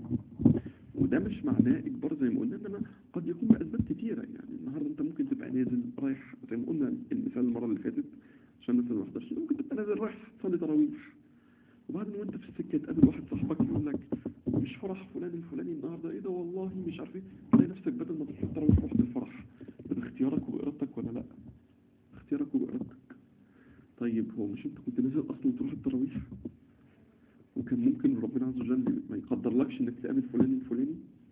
وده مش معناه اجبار زي ما قلنا انما قد يكون باسباب كتيره يعني النهارده انت ممكن تبقى نازل رايح زي ما قلنا المثال المره اللي فاتت عشان الناس اللي ما حضرش ممكن تبقى نازل رايح تصلي تراويح وبعدين وانت في السكه تقابل واحد صاحبك يقول لك مش فرح فلان الفلاني النهارده ايه ده والله مش عارف ايه تلاقي نفسك بدل ما تروح التراويح رحت الفرح ده باختيارك وبارادتك ولا لا باختيارك وبارادتك طيب هو مش انت كنت نازل اصلا تروح التراويح وكان ممكن ربنا عز وجل ما يقدرلكش انك تقابل فلان الفلاني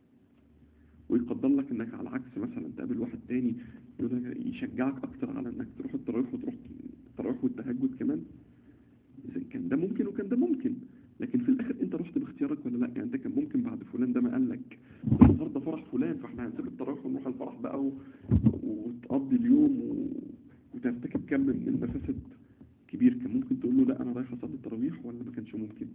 ويقدر لك انك على العكس مثلا تقابل واحد تاني يقول لك يشجعك اكتر على انك تروح التراويح وتروح التراويح والتهجد كمان اذا كان ده ممكن وكان ده ممكن لكن في الاخر انت رحت باختيارك ولا لا يعني انت كان ممكن بعد فلان ده ما قال لك ده النهارده فرح فلان فاحنا هنسيب التراويح ونروح الفرح بقى و... وتقضي اليوم و... وترتكب كم من المفاسد كبير كان ممكن تقول له لا انا رايح اصلي التراويح ولا ما كانش ممكن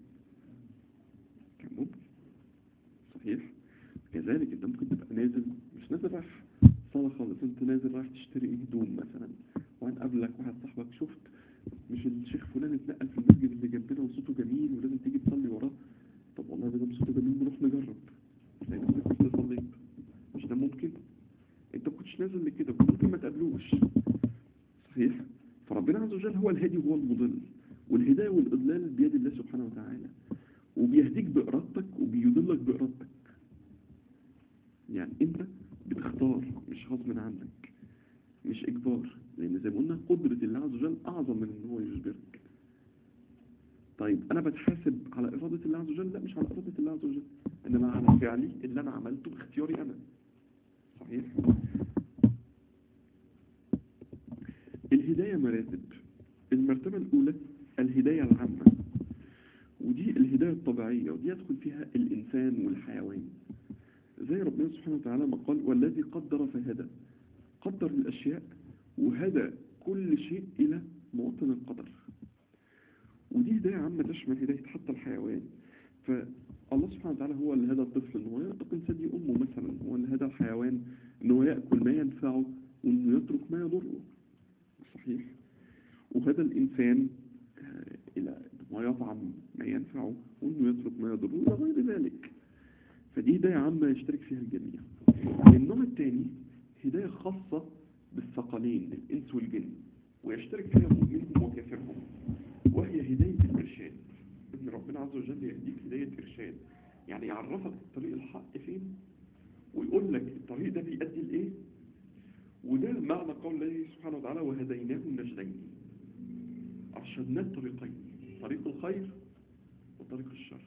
كان ممكن صحيح كذلك انت ممكن تبقى نازل مش نازل رايح صلاة خالص انت نازل رايح تشتري هدوم مثلا وهنقابلك واحد صاحبك شفت مش الشيخ فلان اتنقل في المسجد اللي جنبنا وصوته جميل ولازم تيجي تصلي وراه طب والله ما دام صوته جميل نروح نجرب تلاقي نفسك رحت صليت مش ده ممكن انت ما كنتش نازل لكده كنت ممكن ما تقابلوش صحيح فربنا عز وجل هو الهادي وهو المضل والهداية والإضلال بيد الله سبحانه وتعالى وبيهديك بإرادتك وبيضلك بإرادتك يعني انت بتختار مش غصب عنك مش اجبار لان زي ما قلنا قدرة الله عز وجل اعظم من ان هو يجبرك طيب انا بتحاسب على ارادة الله عز وجل لا مش على ارادة الله عز وجل انما على فعلي اللي انا عملته باختياري انا صحيح الهداية مراتب المرتبة الاولى الهداية العامة ودي الهداية الطبيعية ودي يدخل فيها الانسان والحيوان زي ربنا سبحانه وتعالى ما قال والذي قدر فهدى قدر الأشياء وهدى كل شيء إلى موطن القدر ودي هداية عامة تشمل هداية حتى الحيوان الله سبحانه وتعالى هو اللي هدى الطفل ان هو ينطق من ثدي امه مثلا هو اللي هدى الحيوان ان هو ياكل ما ينفعه وانه يترك ما يضره صحيح وهدى الانسان آه، الى انه يطعم ما ينفعه وانه يترك ما يضره الى غير ذلك فدي هدايه عامه يشترك فيها الجميع النوع الثاني هدايه خاصه بالثقلين الانس والجن ويشترك فيها مؤمنهم وكافرهم وهي هدايه الارشاد ان ربنا عز وجل يهديك هدايه ارشاد يعني يعرفك الطريق الحق فين ويقول لك الطريق ده بيؤدي لايه وده معنى قول الله سبحانه وتعالى وهديناه النجدين أرشدناه الطريقين طريق الخير وطريق الشر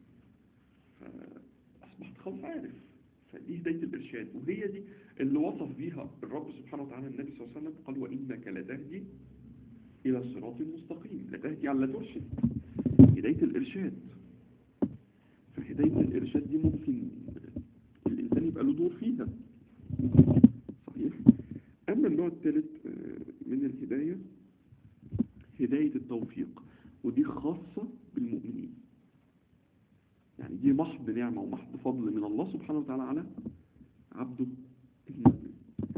فأصبحت خلاص عارف فدي هداية الإرشاد وهي دي اللي وصف بيها الرب سبحانه وتعالى النبي صلى الله عليه وسلم قال وإنك لتهدي إلى صراط مستقيم لتهدي على لا ترشد هداية الإرشاد فهداية الإرشاد دي ممكن الإنسان يبقى له دور فيها صحيح أما النوع الثالث آه، من الهداية هداية التوفيق ودي خاصة بالمؤمنين يعني دي محض نعمة ومحض فضل من الله سبحانه وتعالى على عبده المؤمن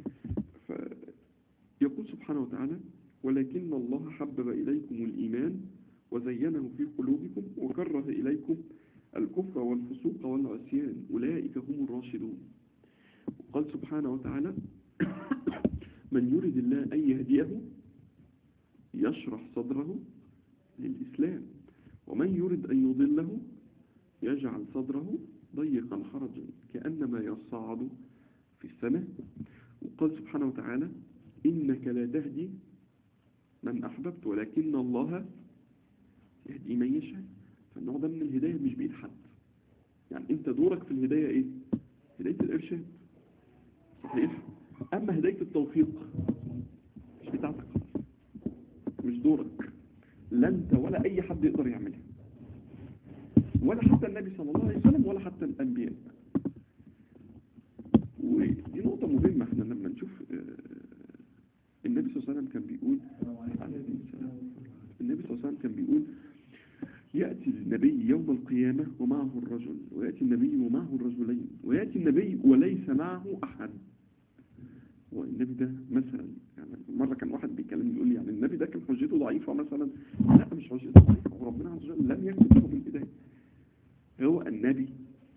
فيقول سبحانه وتعالى ولكن الله حبب إليكم الإيمان وزينه في قلوبكم وكره إليكم الكفر والفسوق والعصيان أولئك هم الراشدون وقال سبحانه وتعالى من يريد الله أن يهديه يشرح صدره للإسلام ومن يريد أن يضله يجعل صدره ضيقا حرجا كأنما يصعد في السماء وقال سبحانه وتعالى إنك لا تهدي من أحببت ولكن الله يهدي من يشاء فالنوع ده من الهداية مش بإيد حد يعني أنت دورك في الهداية إيه؟ هداية الإرشاد صحيح؟ أما هداية التوفيق مش بتاعتك خلاص مش دورك لا أنت ولا أي حد يقدر يعملها ولا حتى النبي صلى الله عليه وسلم ولا حتى الأنبياء ودي نقطة مهمة احنا لما نشوف آه، النبي صلى الله عليه وسلم كان بيقول عليه السلام. النبي صلى الله عليه وسلم كان بيقول يأتي النبي يوم القيامة ومعه الرجل ويأتي النبي ومعه الرجلين ويأتي النبي وليس معه أحد والنبي ده مثلا يعني مرة كان واحد بيكلمني يقول لي يعني النبي ده كان حجته ضعيفة مثلا لا مش حجته ضعيفة وربنا عز وجل لم يكتب له بالبداية هو النبي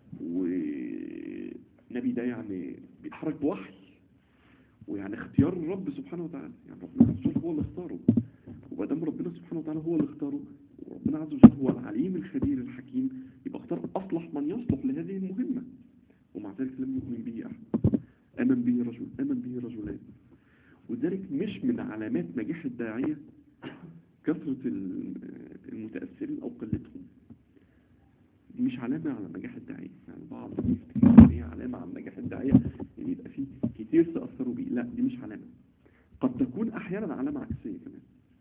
والنبي ده يعني بيتحرك بوحي ويعني اختيار الرب سبحانه وتعالى يعني ربنا عز وجل هو اللي اختاره وبدام ربنا سبحانه وتعالى هو اللي اختاره وربنا عز وجل هو العليم الخبير الحكيم يبقى اختار أصلح من يصلح لهذه المهمة ومع ذلك لم يؤمن به أحد آمن به رجل آمن به رجلان وذلك مش من علامات نجاح الداعية كثرة ال- المتأثرين أو قلتهم دي مش علامة على نجاح الداعية يعني بعض يفتكر إن هي علامة على نجاح الداعية يعني يبقى فيه كتير تأثروا بيه لا دي مش علامة قد تكون أحيانا علامة عكسية كمان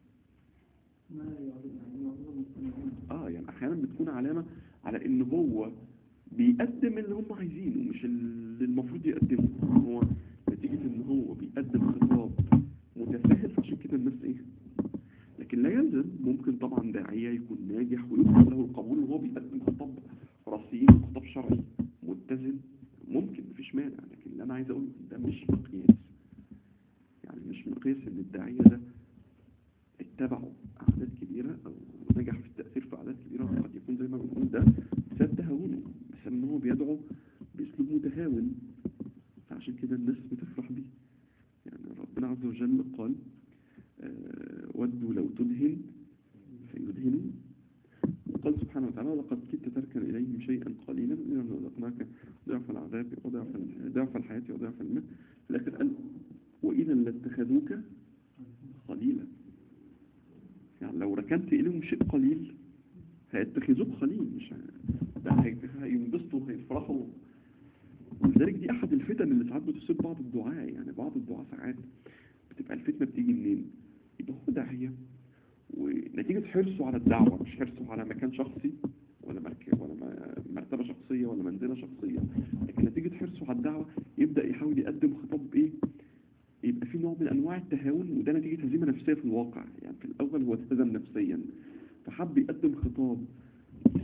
ما يعرض يعني يعرض مستمعين اه يعني احيانا بتكون علامة على ان هو بيقدم اللي هم عايزينه مش اللي المفروض يقدمه هو نتيجة ان هو بيقدم خطاب متساهل عشان كده الناس ايه لكن لا يلزم ممكن طبعا داعية يكون ناجح ويكون له القبول وهو بيقدم خطاب رصين وخطاب شرعي متزن ممكن مفيش مانع لكن اللي انا عايز اقوله ده مش مقياس يعني مش مقياس ان الداعية ده اتبعوا أعداد كبيرة أو نجح في التأثير في أعداد كبيرة قد يكون زي ما بنقول ده سد تهاونه بسبب إن هو بيدعو بأسلوب متهاون فعشان كده الناس بتفرح بيه يعني ربنا عز وجل قال آه، ودوا لو تدهن فيدهنون وقال سبحانه وتعالى لقد كدت تركن إليهم شيئا قليلا إذا رزقناك ضعف العذاب وضعف ضعف الحياة وضعف المال في الآخر قال وإذا لاتخذوك خليلا يعني لو ركنت إليهم شيء قليل هيتخذوك خليل مش ه- ده هي- هينبسطوا وهيفرحوا ولذلك دي أحد الفتن اللي ساعات بتصيب بعض الدعاء يعني بعض الدعاء ساعات بتبقى الفتنة بتيجي منين؟ يبقى هو داعية ونتيجة حرصه على الدعوة مش حرصه على مكان شخصي ولا مركب ولا م- مرتبة شخصية ولا منزلة شخصية لكن نتيجة حرصه على الدعوة يبدأ يحاول يقدم خطاب إيه؟ يبقى في نوع من انواع التهاون وده نتيجه هزيمه نفسيه في الواقع يعني في الاول هو اتهزم نفسيا فحب يقدم خطاب يصور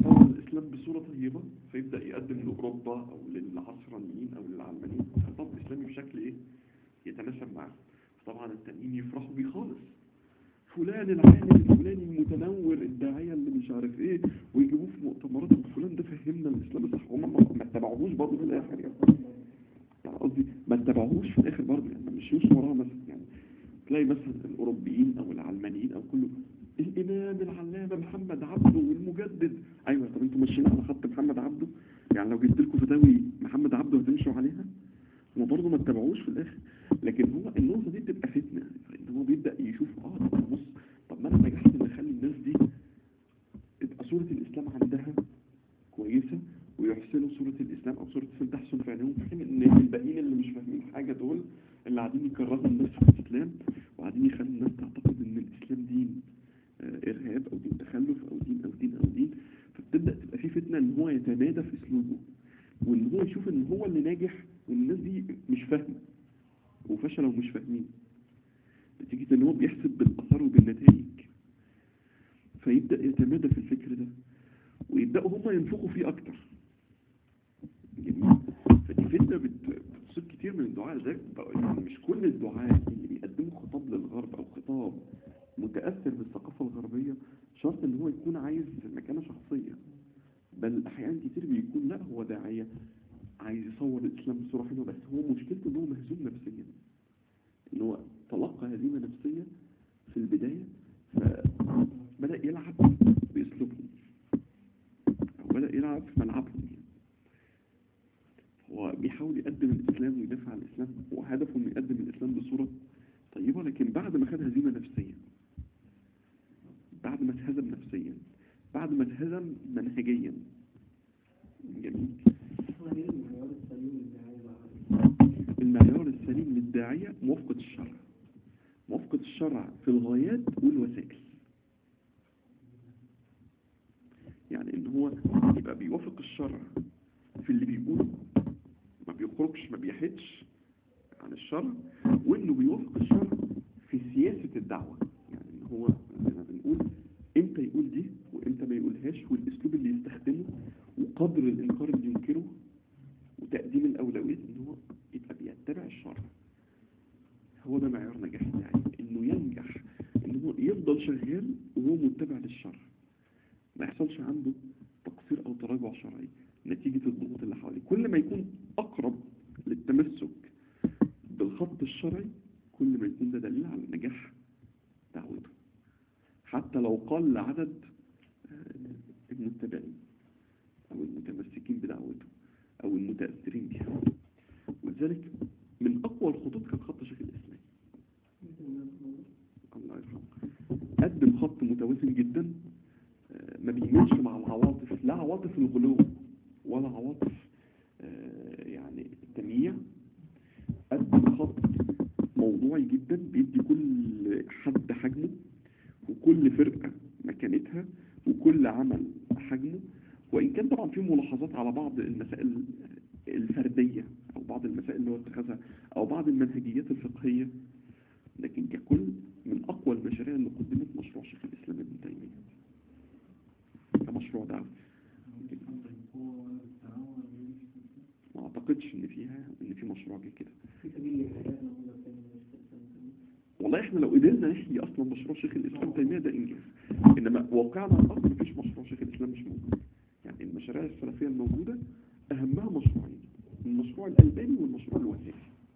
الإسلام بصورة طيبة فيبدأ يقدم لأوروبا أو للعصرانيين أو للعلمانيين خطاب إسلامي بشكل إيه يتناسب معاه طبعا التانيين يفرحوا بيه خالص فلان العالم الفلاني المتنور الداعية اللي مش عارف ايه ويجيبوه في مؤتمرات فلان ده فهمنا الاسلام صح هم ما ما اتبعوهوش برضه في الاخر يعني يعني قصدي ما اتبعوهوش في الاخر برضه يعني ما مشيوش وراه مثلا يعني تلاقي مثلا الاوروبيين او العلمانيين او كله الامام العلامه محمد عبده والمجدد ايوه طب انتوا ماشيين على خط محمد عبده يعني لو جبت لكم فتاوي محمد عبده هتمشوا عليها هم برضه ما اتبعوش في الاخر لكن هو النقطه دي بتبقى فتنه ان هو بيبدا يشوف اه طب بص طب ما انا نجحت ان اخلي الناس دي تبقى صوره الاسلام عندها كويسه ويحسنوا صوره الاسلام او صوره الاسلام تحسن في عينيهم في حين ان الباقيين اللي مش فاهمين حاجه دول اللي قاعدين يكرهوا الناس في الاسلام وقاعدين يخلوا الناس تعتقد ان الاسلام دين آه، ارهاب او دين تخلف او دين او دين او دين فبتبدا تبقى في فتنه ان هو يتمادى في اسلوبه وان هو يشوف ان هو اللي ناجح والناس دي مش فاهمه وفشلوا ومش فاهمين نتيجة ان هو بيحسب بالاثار وبالنتائج فيبدأ يتمادى في الفكر ده ويبدأوا هم ينفقوا فيه اكتر جميل فدي فتنة بت- بتصيب كتير من الدعاء لذلك بقول يعني مش كل الدعاء اللي بيقدموا خطاب للغرب او خطاب متأثر بالثقافة الغربية شرط ان هو يكون عايز مكانة شخصية بل احيانا كتير بيكون لا هو داعية عايز يصور الاسلام بصورة حلوة بس هو مشكلته ان هو مهزوم نفسيا ان هو تلقى هزيمة نفسية في البداية فبدأ يلعب باسلوبهم او بدأ يلعب في ملعبهم يعني. هو بيحاول يقدم الاسلام ويدافع عن الاسلام وهدفه انه يقدم الاسلام بصورة طيبة لكن بعد ما خد هزيمة نفسية بعد ما اتهزم نفسيا بعد ما اتهزم منهجيا جميل هو ايه المعيار السليم اللي عايز اعرفه؟ المعيار السليم للداعية موافقة الشرع موافقة الشرع في الغايات والوسائل يعني ان هو يبقى بيوافق الشرع في اللي بيقوله ما بيخرجش ما بيحدش عن الشرع وانه بيوافق الشرع في سياسة الدعوة يعني ان هو زي ما بنقول امتى يقول دي وامتى ما يقولهاش والاسلوب اللي يستخدمه وقدر الانكار اللي ينكره وتقديم الأولويات إن هو يبقى بيتبع الشرع هو ده معيار نجاح الداعية إنه ينجح إن هو يفضل شغال وهو متبع للشرع ما يحصلش عنده تقصير أو تراجع شرعي نتيجة الضغوط اللي حواليه كل ما يكون أقرب للتمسك بالخط الشرعي كل ما يكون ده دليل على نجاح دعوته حتى لو قل عدد آه، المتبعين أو المتمسكين بدعوته أو المتأثرين بها ولذلك من أقوى الخطوط كان خط شيخ الإسلام الله يرحمه قدم خط متوازن جدا آه، ما بيميلش مع العواطف لا عواطف الغلو ولا عواطف آه، يعني التمييع قدم خط موضوعي جدا بيدي كل حد حجمه وكل فرقة مكانتها وكل عمل حجمه وإن كان طبعا في ملاحظات على بعض المسائل الفردية أو بعض المسائل اللي هو اتخذها أو بعض المنهجيات الفقهية لكن ككل من أقوى المشاريع اللي قدمت مشروع شيخ الإسلام ابن تيمية كمشروع دعوي ما أعتقدش إن فيها إن في مشروع جه كده في سبيل الحياة موجودة في الإسلام. والله احنا لو قدرنا نحيي اصلا مشروع شيخ الاسلام تيميه ده انجاز انما واقعنا على الارض مفيش مشروع شيخ الاسلام مش موجود يعني المشاريع السلفيه الموجوده اهمها مشروعين المشروع الالباني والمشروع الوثائقي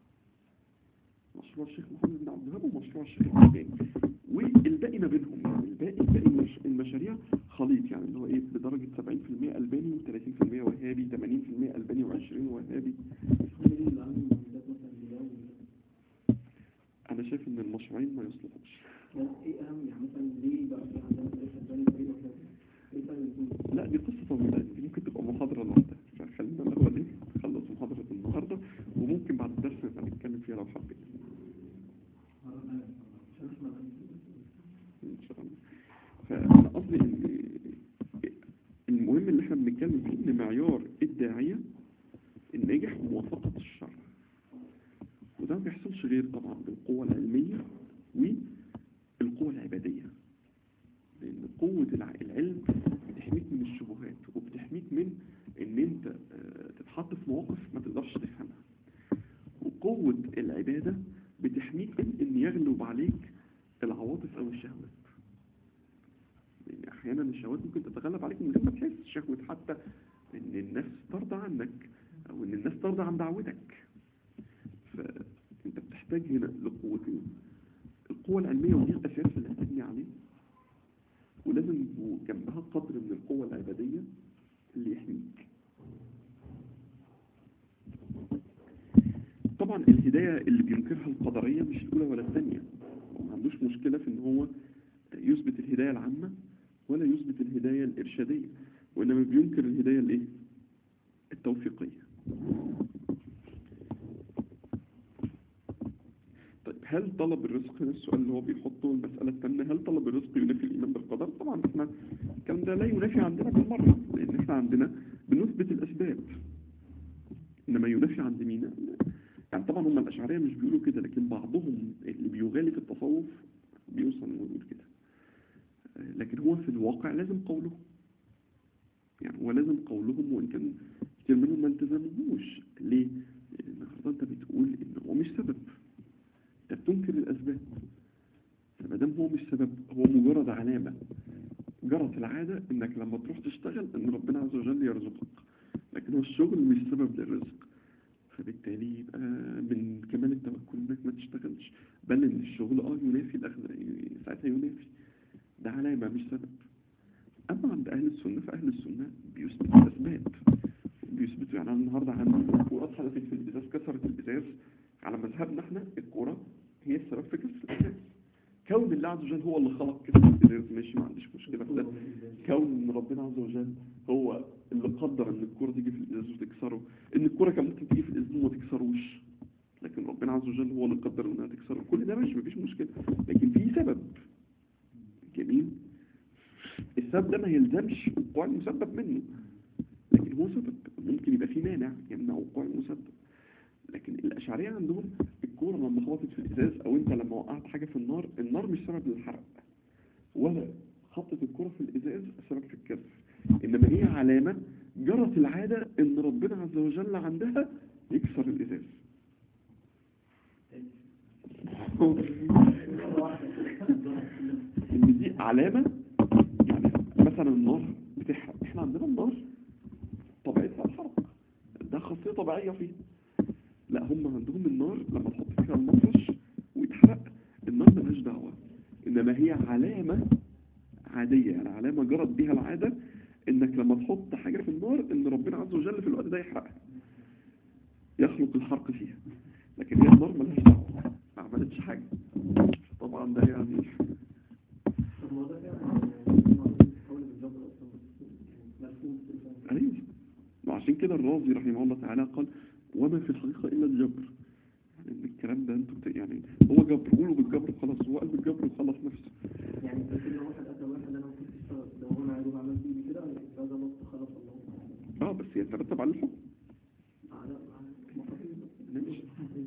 مشروع الشيخ محمد بن عبد الوهاب ومشروع الشيخ الالباني والباقي ما بينهم يعني الباقي الباقي المش- المشاريع خليط يعني اللي هو ايه بدرجه 70% الباني و30% وهابي 80% الباني و20 وهابي هم دي اللي عندهم معدات مثلا بيلاقوا انا شايف ان المشروعين ما يصلحوش بس ايه اهم يعني مثلا ليه بقى في عندنا تاريخ الثاني فريق وكذا ايه فرق الاثنين؟ لا دي قصة طويلة دي ممكن تبقى محاضرة لوحدها فخلينا الأول دي نخلص محاضرة النهاردة وممكن بعد الدرس نبقى نتكلم فيها لو حبيت عشان اسمع إن شاء الله فأنا قصدي إن المهم اللي احنا بنتكلم فيه إن معيار الداعية الناجح موافقة الشرع وده ما بيحصلش غير طبعا بالقوة العلمية والقوة العبادية لأن قوة الع- العلم بتحميك من الشبهات وبتحميك العبادة بتحميك من ان يغلب عليك العواطف او الشهوات يعني احيانا الشهوات ممكن تتغلب عليك من غير ما تحس شهوة حتى ان الناس ترضى عنك او ان الناس ترضى عن دعوتك فانت بتحتاج هنا لقوتين القوة العلمية ودي الاساس اللي هتبني عليه ولازم يبقوا جنبها قدر من القوة العبادية اللي يحميك طبعا الهداية اللي بينكرها القدرية مش الأولى ولا الثانية هو ما عندوش مشكلة في ان هو يثبت الهداية العامة ولا يثبت الهداية الإرشادية وإنما بينكر الهداية الإيه؟ التوفيقية طيب هل طلب الرزق هنا السؤال اللي هو بيحطه المسألة الثانية هل طلب الرزق ينافي الإيمان بالقدر؟ طبعا احنا الكلام ده لا ينافي عندنا بالمرة لأن احنا عندنا بنثبت الأسباب إنما ينافي عند مين؟ يعني طبعا هم الأشعرية مش بيقولوا كده لكن بعضهم اللي بيغالي في التصوف بيوصل إنه يقول كده لكن هو في الواقع لازم قوله يعني هو لازم قولهم وإن كان كتير منهم ما التزموش ليه؟ لأن النهارده أنت بتقول إن هو مش سبب أنت بتنكر الأسباب فما دام هو مش سبب هو مجرد علامة جرت العادة إنك لما تروح تشتغل إن ربنا عز وجل يرزقك لكن هو الشغل مش سبب للرزق فبالتالي يبقى من كمال التوكل انك ما تشتغلش بل ان الشغل اه ينافي الاخذ ساعتها ينافي ده علامة مش سبب اما عند اهل السنة فاهل السنة بيثبتوا الاسباب بيثبتوا يعني انا النهاردة عندي كورة اتحدثت في الازاز كسرت الازاز على مذهبنا احنا الكورة هي السبب في كسر الازاز كون الله عز وجل هو اللي خلق كسر الازاز ماشي ما عنديش مشكلة في ده كون ان ربنا عز وجل هو اللي قدر ان الكرة تيجي في الازاز وتكسره ان الكرة كان ممكن تيجي في الازاز وما تكسروش لكن ربنا عز وجل هو اللي قدر انها تكسره كل ده ماشي مفيش مشكلة لكن في سبب جميل السبب ده ما يلزمش وقوع المسبب منه لكن هو سبب ممكن يبقى في مانع يمنع وقوع المسبب لكن الأشعرية عندهم الكورة لما خبطت في الإزاز أو أنت لما وقعت حاجة في النار النار مش سبب للحرق ولا خبطة الكرة في الإزاز سبب في الكسر إنما هي علامة جرت العادة إن ربنا عز وجل عندها يكسر الإزاز إن دي علامة يعني مثلا النار بتحرق إحنا عندنا النار طبيعتها الحرق ده خاصية طبيعية فيه لا هم عندهم النار لما تحط فيها المفرش ويتحرق النار ملهاش دعوة إنما هي علامة عادية يعني علامة جرت بيها العادة انك لما تحط حاجة في النار ان ربنا عز وجل في الوقت ده يحرقها يخلق الحرق فيها لكن هي النار ملهاش دعوة ما عملتش حاجة طبعا ده يعني طب ما ده فعلا حول بالجبر اصلا مفهوم في الفهم. ايوه وعشان كده الرازي رحمه الله تعالى قال وما في الحقيقة الا الجبر يعني ان الكلام ده انتوا بت- يعني هو جبر قولوا بالجبر خلاص هو قال بالجبر وخلص نفسه يعني انت كل واحد اتى واحد انا ما كنتش اشتغل لو انا عايز اعمل بايدي كده هذا نص خلاص الله اه بس يترتب على الحكم على على مصاريف ماشي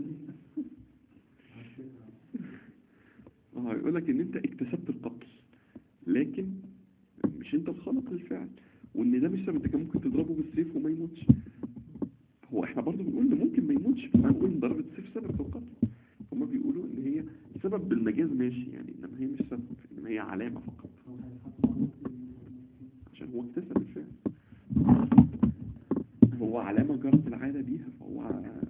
اه يقول لك ان انت اكتسبت القتل لكن مش انت الخلق للفعل وان ده مش سبب انت كان ممكن تضربه بالسيف وما يموتش هو احنا برضو بنقول ان ممكن ما يموتش فنقول ان ضربة السيف سبب في القتل هما بيقولوا ان هي سبب بالمجاز ماشي يعني انما هي مش سبب انما هي علامة فقط عشان هو اكتسب الفعل هو علامة جرت العادة بيها فهو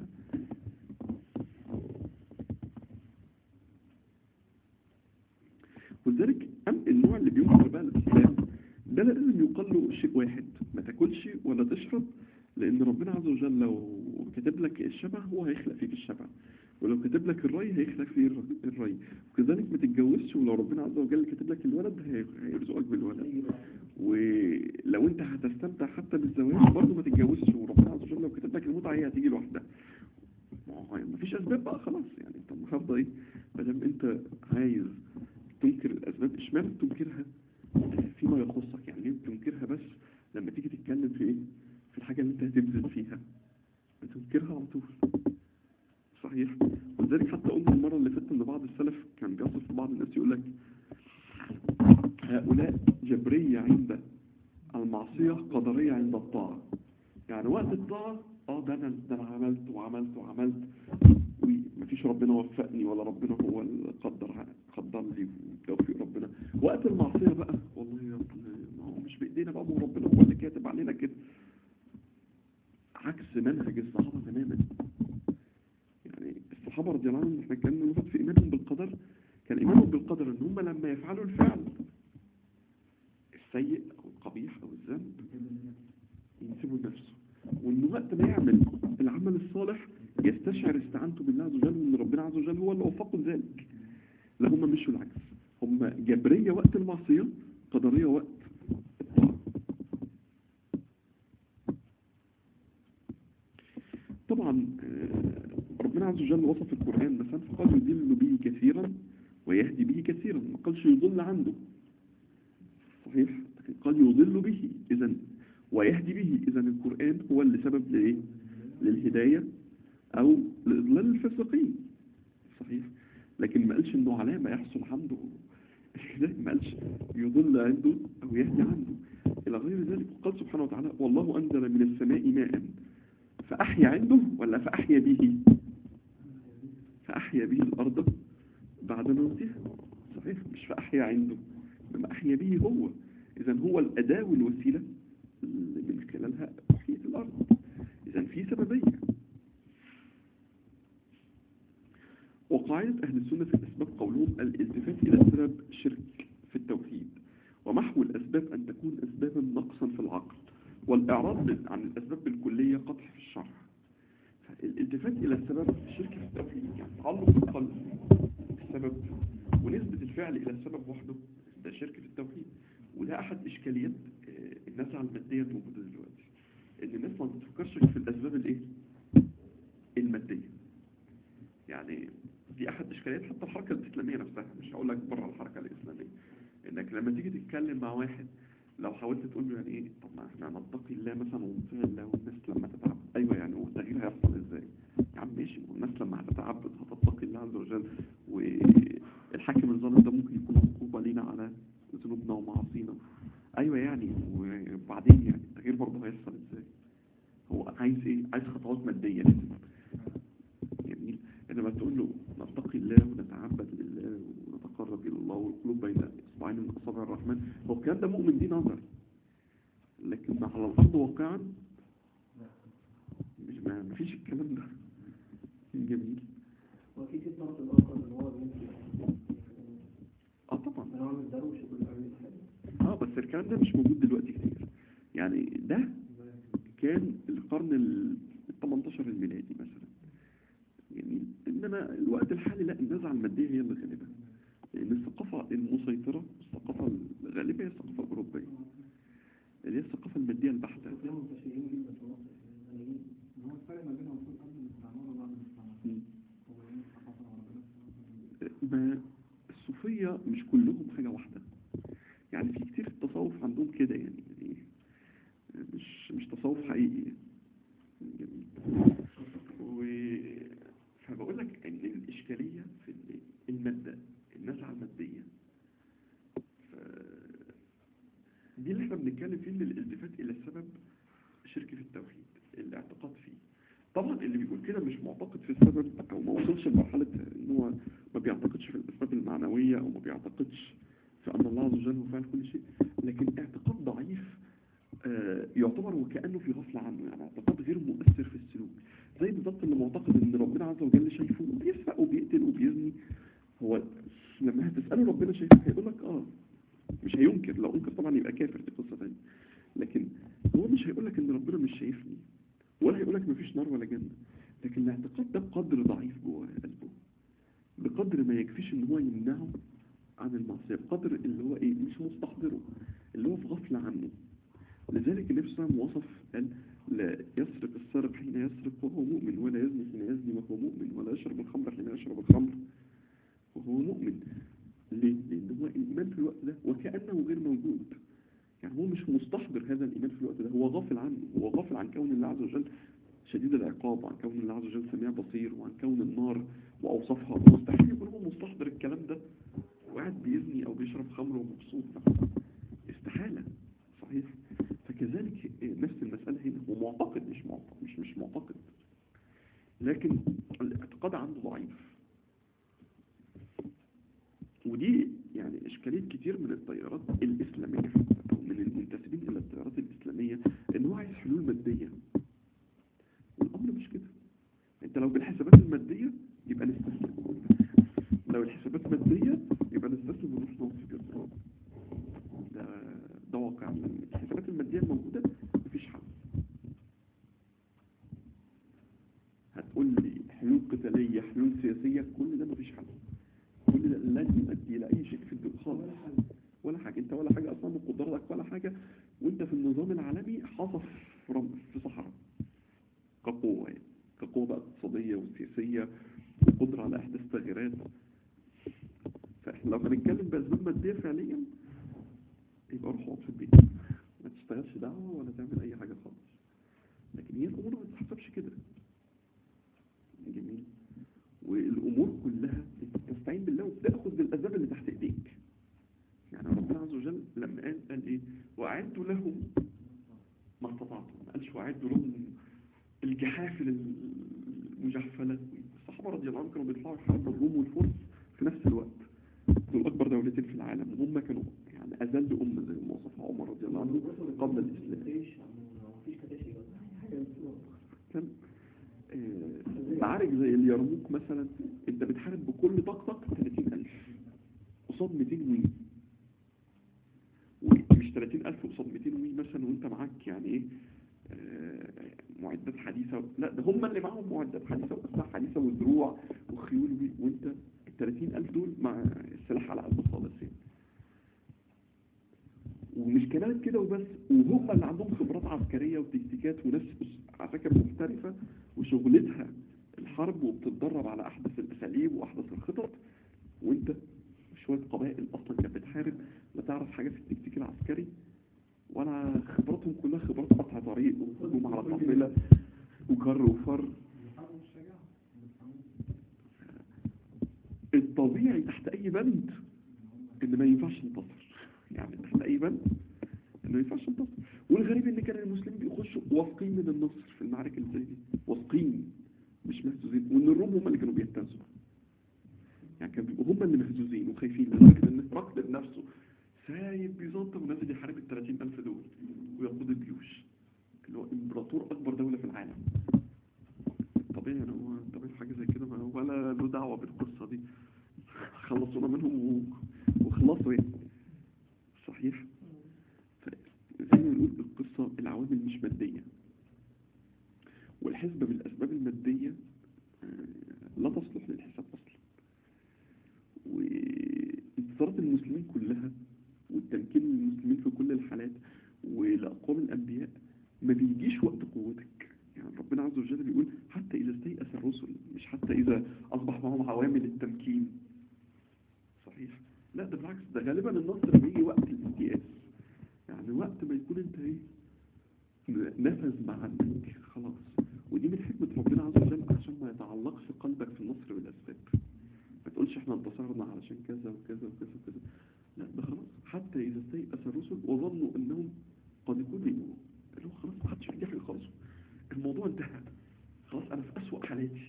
ولذلك أم النوع اللي بينكر بقى الإسلام ده لازم يقال له شيء واحد ما تاكلش ولا تشرب لأن ربنا عز وجل لو كتب لك الشبع هو هيخلق فيك الشبع ولو كتب لك الري هيخلق فيه الر- الري وكذلك ما تتجوزش ولو ربنا عز وجل كتب لك الولد هي- هيرزقك بالولد ولو انت هتستمتع حتى بالزواج برضه ما تتجوزش وربنا عز وجل لو كتب لك المتعة هي هتيجي لوحدها ما هو مفيش اسباب بقى خلاص يعني انت النهارده ايه ما دام انت عايز تنكر الاسباب اشمعنى بتنكرها فيما يخصك يعني ليه بتنكرها بس لما تيجي تتكلم في ايه في الحاجة اللي انت هتبذل فيها بتنكرها على طول صحيح ولذلك حتى قلنا المرة اللي فاتت ان بعض السلف كان بيصف بعض الناس يقول لك هؤلاء جبرية عند المعصية قدرية عند الطاعة يعني وقت الطاعة اه ده انا ده انا عملت وعملت وعملت ومفيش ربنا وفقني ولا ربنا هو اللي قدر قدر لي توفيق ربنا وقت المعصية بقى والله يا أصل ما هو مش بإيدينا بقى ما هو ربنا هو اللي كاتب علينا كده عكس منهج الصحابة تماما يعني الصحابة رضي الله عنهم احنا كنا نقول في إيمانهم بالقدر كان إيمانهم بالقدر إن هم لما يفعلوا الفعل السيء أو القبيح أو الذنب ينسبوا لنفسه وإنه وقت ما يعمل العمل الصالح يستشعر استعانته بالله عز وجل وإن ربنا عز وجل هو اللي وفقه لذلك لا هم مشوا العكس هم جبرية وقت المعصية قدرية وقت الطاعة طبعا آه، ربنا عز وجل وصف القرآن مثلا فقال يضل به كثيرا ويهدي به كثيرا ما قالش يضل عنده صحيح لكن قال يضل به إذا ويهدي به إذا القرآن هو اللي سبب لإيه للهداية أو لإضلال الفاسقين صحيح لكن ما قالش إنه علامة يحصل عنده الهداية ما قالش يضل عنده أو يهدي عنده إلى غير ذلك قال سبحانه وتعالى والله أنزل من السماء ماء فأحيا عنده ولا فأحيا به فأحيا به الأرض بعد موتها صحيح مش فأحيا عنده إنما أحيا به هو إذا هو الأداة والوسيلة اللي من خلالها أحيت الأرض إذا في سببية وقاعدة أهل السنة في الأسباب قولهم الالتفات إلى السبب شرك في التوحيد ومحو الأسباب أن تكون أسبابا نقصا في العقل والإعراض عن الأسباب بالكلية قطع في الشرع الالتفات إلى السبب شرك في التوحيد يعني تعلق القلب السبب ونسبة الفعل إلى السبب وحده ده شرك في التوحيد وده أحد إشكاليات آه، النزعة المادية الموجودة دلوقتي إن الناس ما بتفكرش في الأسباب الإيه؟ المادية يعني دي أحد إشكاليات حتى الحركة الإسلامية نفسها مش هقول لك بره الحركة الإسلامية إنك لما تيجي تتكلم مع واحد لو حاولت تقول له يعني إيه طب ما إحنا نتقي الله مثلا ونطيع الله والناس لما تتعب أيوه يعني هو التغيير هيحصل إزاي؟ يا عم ماشي ما هو الناس لما هتتعبد هتتقي الله عز وجل والحاكم الظالم ده ممكن يكون عقوبة لينا على ذنوبنا ومعاصينا ايوه يعني وبعدين يعني التغيير برضه هيحصل ازاي هو عايز ايه عايز خطوات ماديه لازم جميل انما تقول له نتقي الله ونتعبد لله ونتقرب الى الله والقلوب بين اصبعين من اصابع الرحمن هو الكلام ده مؤمن دي نظر لكن على الارض واقعا مش ما مفيش الكلام ده جميل وفي في الطرف الآخر اللي هو بيمشي اه طبعا أنا عامل دروش وكل حاجة اه بس الكلام ده مش موجود دلوقتي كتير يعني ده كان القرن ال 18 الميلادي مثلا يعني انما الوقت الحالي لا النزعه الماديه هي اللي غالبه لان الثقافه المسيطره الثقافه الغالبه هي الثقافه الاوروبيه اللي هي الثقافه الماديه البحته وفي منتشرين جدا في مصر غنيين هو الفرق ما بينهم في قبل الاستعمار وبعد الاستعمار مم. هو يعني الثقافة العربية ما الصوفيه مش كلهم حاجه واحده يعني في كتير في التصوف عندهم كده يعني, يعني مش مش تصوف حقيقي جميل و فبقول لك ان الاشكاليه في ال- الماده النزعه الماديه ف... دي اللي احنا بنتكلم فيه ان الالتفات الى السبب شرك في التوحيد الاعتقاد فيه طبعا اللي بيقول كده مش معتقد في السبب او ما وصلش لمرحله ان هو ما بيعتقدش في الاسباب المعنويه او ما بيعتقدش في ان الله عز وجل هو فاعل كل شيء لكن اعتقاد ضعيف آه، يعتبر وكأنه في غفلة عنه يعني اعتقاد غير مؤثر في السلوك زي بالظبط اللي معتقد ان ربنا عز وجل شايفه بيسرق وبيقتل وبيزني هو لما هتسأله ربنا شايفه هيقول لك اه مش هينكر لو انكر طبعا يبقى كافر دي قصة تانية لكن هو مش هيقول لك ان ربنا مش شايفني ولا هيقول لك مفيش نار ولا جنة لكن الاعتقاد ده بقدر ضعيف جوه قلبه بقدر ما يكفيش ان هو يمنعه عن المعصية بقدر اللي هو ايه مش مستحضره اللي هو في غفلة عنه لذلك النبي صلى الله عليه وسلم وصف قال لا يسرق السارق حين يسرق وهو مؤمن ولا يزني حين يزني وهو مؤمن ولا يشرب الخمر حين يشرب الخمر وهو مؤمن ليه؟ لأن هو الإيمان في الوقت ده وكأنه غير موجود يعني هو مش مستحضر هذا الإيمان في الوقت ده هو غافل عنه هو غافل عن كون الله عز وجل شديد العقاب وعن كون الله عز وجل سميع بصير وعن كون النار وأوصافها مستحيل يكون هو مستحضر الكلام ده وقاعد بيزني أو بيشرب خمر ومبسوط استحالة صحيح فكذلك نفس المسألة هنا هو معتقد مش معتقد مش مش معتقد لكن الاعتقاد عنده ضعيف ودي يعني إشكالية كتير من التيارات الإسلامية حتى أو من المنتسبين إلى التيارات الإسلامية إن هو عايز حلول مادية والأمر مش كده أنت لو بالحسابات المادية يبقى نستسلم لو الحسابات مادية يبقى نستسلم ونروح نوصي جدا ده ده واقع لأن الحسابات المادية الموجودة مفيش حل هتقول لي حلول قتالية حلول سياسية كل ده مفيش حل كل ده لن يؤدي إلى أي شيء في الدنيا خالص ولا حاجة أنت ولا حاجة أصلا بقدرتك ولا حاجة وأنت في النظام العالمي حاصف في رم- في صحراء كقوة يعني كقوة بقى اقتصادية وسياسية وقدرة على إحداث تغييرات فإحنا لو هنتكلم بأسباب مادية فعليا يبقى روح اقعد في البيت ما تشتغلش دعوة ولا تعمل أي حاجة خالص لكن هي الأمور ما بتتحسبش كده جميل والأمور كلها تستعين بالله وتأخذ بالأسباب اللي تحت إيديك يعني ربنا عز وجل لما قال قال إيه وأعدوا لهم ما استطعتم ما قالش وأعدوا لهم الجحافل المجحفلة الصحابة رضي الله عنهم كانوا بيطلعوا يحاربوا الروم والفرس في نفس الوقت دول أكبر دولتين في العالم وهم كانوا يعني أذل أمة زي ما وصفها عمر رضي الله عنه قبل الإسلام مفيش كتاشي ولا حاجة بتقول. كان آه، معارك زي اليرموك مثلا انت بتحارب بكل طاقتك 30000 قصاد 200 وي ومش 30000 قصاد 200 وي مثلا وانت معاك يعني ايه آه، معدات حديثة لا ده هم اللي معاهم معدات حديثة وأسلحة حديثة ودروع وخيول وي- وانت ال 30000 دول مع السلاح على قلب خالص يعني ومش كمان كده وبس وهم اللي عندهم خبرات عسكرية وتكتيكات وناس عساكر محترفة وشغلتها الحرب وبتتدرب على أحدث الأساليب وأحدث الخطط وانت شوية قبائل أصلا كانت بتحارب لا تعرف حاجة في التكتيك العسكري ولا خبراتهم كلها خبرات قطع طريق وهجوم على قافلة وكر وفر الطبيعي تحت أي بند إن ما ينفعش ننتصر يعني تحت أي بند إن ما ينفعش ننتصر والغريب إن كان المسلمين بيخشوا واثقين من النصر في المعارك اللي زي دي واثقين مش مهزوزين وإن الروم هم اللي كانوا بيهتزوا يعني كانوا بيبقوا هم اللي مهزوزين وخايفين لدرجة إن هرقل بنفسه سايب بيزنطة ونازل يحارب ال 30000 دول ويقود الجيوش اللي هو إمبراطور أكبر دولة في العالم طبيعي يعني هو طبيعي حاجة زي كده ما هو ولا له دعوة بالقصة دي خلصونا منهم و- وخلصوا يعني صحيح زي ما نقول القصة العوامل مش مادية والحسبة بالأسباب المادية آه، لا تصلح للحساب أصلا وانتصارات المسلمين كلها والتمكين للمسلمين في كل الحالات ولأقوام الأنبياء ما بيجيش وقت قوتك يعني ربنا عز وجل بيقول حتى إذا استيأس الرسل مش حتى إذا أصبح معهم عوامل التمكين صحيح لا ده بالعكس ده غالبا النصر بيجي وقت الاستيئاس يعني وقت ما يكون انت ايه نفذ مع عندك خلاص ودي من حكمة ربنا عز وجل عشان ما يتعلقش قلبك في النصر بالأسباب ما تقولش احنا انتصرنا علشان كذا وكذا وكذا وكذا لا ده خلاص حتى إذا استيأس الرسل وظنوا أنهم قد كذبوا اللي هو خلاص ما حدش بيجي حاجة خالص الموضوع انتهى خلاص أنا في أسوأ حالاتي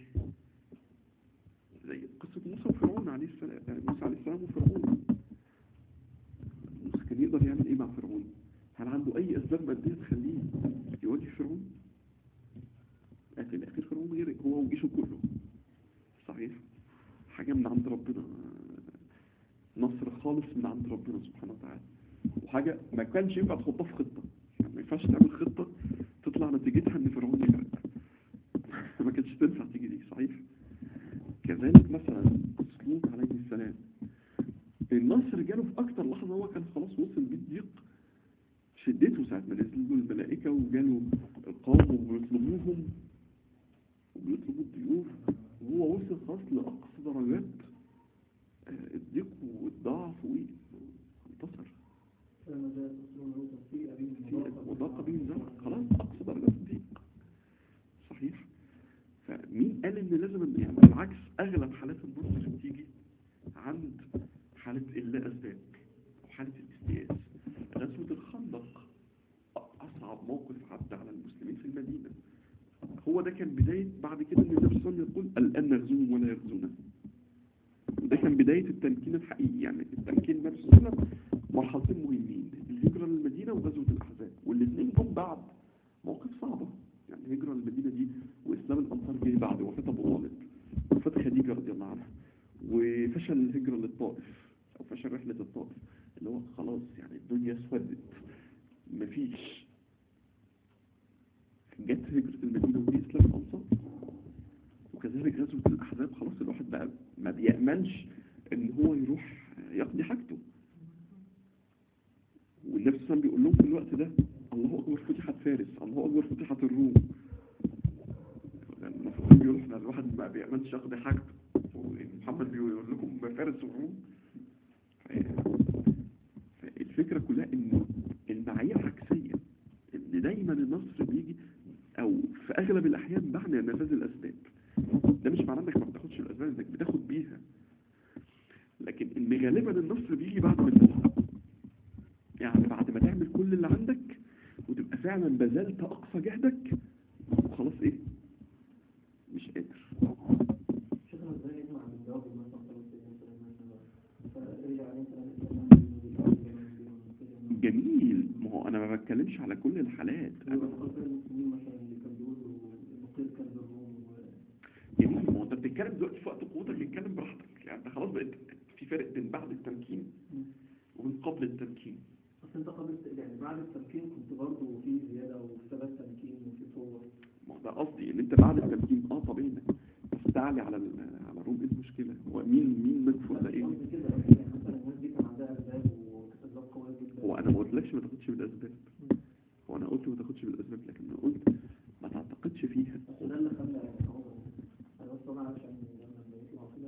زي قصة موسى وفرعون عليه السلام يعني موسى عليه السلام وفرعون موسى كان يقدر يعمل ايه مع فرعون هل عنده اي اسباب مادية تخليه يواجه فرعون في الاخير فرعون غير هو وجيشه كله صحيح حاجة من عند ربنا نصر خالص من عند ربنا سبحانه وتعالى وحاجة ما كانش ينفع تحطها في خطة يعني ما ينفعش تعمل خطة تطلع نتيجتها ان فرعون يغرق ما كانتش تنفع تيجي دي صحيح كذلك مثلا قصة لوط عليه السلام النصر جاله في أكتر لحظة هو كان خلاص وصل بالضيق شدته ساعة ما نزلوا له الملائكة وجاله القوم وبيطلبوهم وبيطلبوا الضيوف وهو وصل خلاص لأقصى درجات آه، الضيق والضعف وانتصر فلما جاء رسول الله في أبيه في وضاق به الزرع خلاص أقصى درجات الضيق صحيح فمين قال ان لازم يعني بالعكس اغلب حالات النصر بتيجي عند حالة اللا اسباب او حالة الاستياس غزوة الخندق اصعب موقف عدى على المسلمين في المدينة هو ده كان بداية بعد كده ان النبي صلى الله عليه وسلم يقول الان نغزوهم ولا يغزونا وده احنا من بداية التمكين الحقيقي يعني التمكين النبي صلى الله عليه وسلم مرحلتين مهمين الهجرة للمدينة وغزوة الأحزاب والاثنين جم بعد مواقف صعبة يعني الهجرة للمدينة دي وإسلام الأنصار جه بعد وفاة أبو طالب وفاة خديجة رضي الله عنها وفشل الهجرة للطائف أو فشل رحلة الطائف اللي هو خلاص يعني الدنيا اسودت مفيش جت هجرة المدينة ودي إسلام الأنصار وكذلك غزوة الأحزاب خلاص الواحد بقى ما بيأمنش إن هو يروح يقضي حاجته والنبي صلى الله عليه وسلم بيقول لهم في الوقت ده الله أكبر فتحت فارس الله أكبر فتحت الروم يعني المفروض بيقولوا احنا الواحد ما بيأمنش يقضي حاجته ومحمد بيقول لكم فارس والروم فالفكرة كلها إن المعايير عكسية إن دايما النصر بيجي أو في أغلب الأحيان بعد نفاذ الأسباب ده مش معناه إنك ما بتاخدش الأسباب إنك بتاخد بيها لكن إن غالبا النصر بيجي بعد ما تسعى يعني بعد ما تعمل كل اللي عندك وتبقى فعلا بذلت أقصى جهدك وخلاص إيه مش قادر شكرا ازاي يجمع من جواب مثلا ثلاث سنين سليمان فرجع عليه سلام السلام جميل ما هو أنا ما بتكلمش على كل الحالات أنا خاطر المسلمين مثلا اللي كان بيقولوا نقيل كان بالروم جميل ما هو انت بتتكلم دلوقتي في وقت قوتك اتكلم براحتك يعني انت خلاص بقيت في فرق بين بعد التمكين وبين قبل التمكين اصل انت قبل يعني بعد التمكين كنت برضه في زياده وفي ثبات تمكين وفي قوه ما هو ده قصدي ان انت بعد التمكين اه طبيعي انك تستعلي على ال- على الروم ايه المشكله هو مين مين مدفوع ده مش ايه قصدي كده يعني مثلا الناس دي كان عندها اسباب وكانت اسباب قويه جدا هو انا ما قلتلكش ما تاخدش بالاسباب هو انا قلت ما تاخدش بالاسباب لكن انا قلت ما تعتقدش فيها بس ده اللي خلى يعني هو انا بس طبعا عشان لما بيطلعوا كده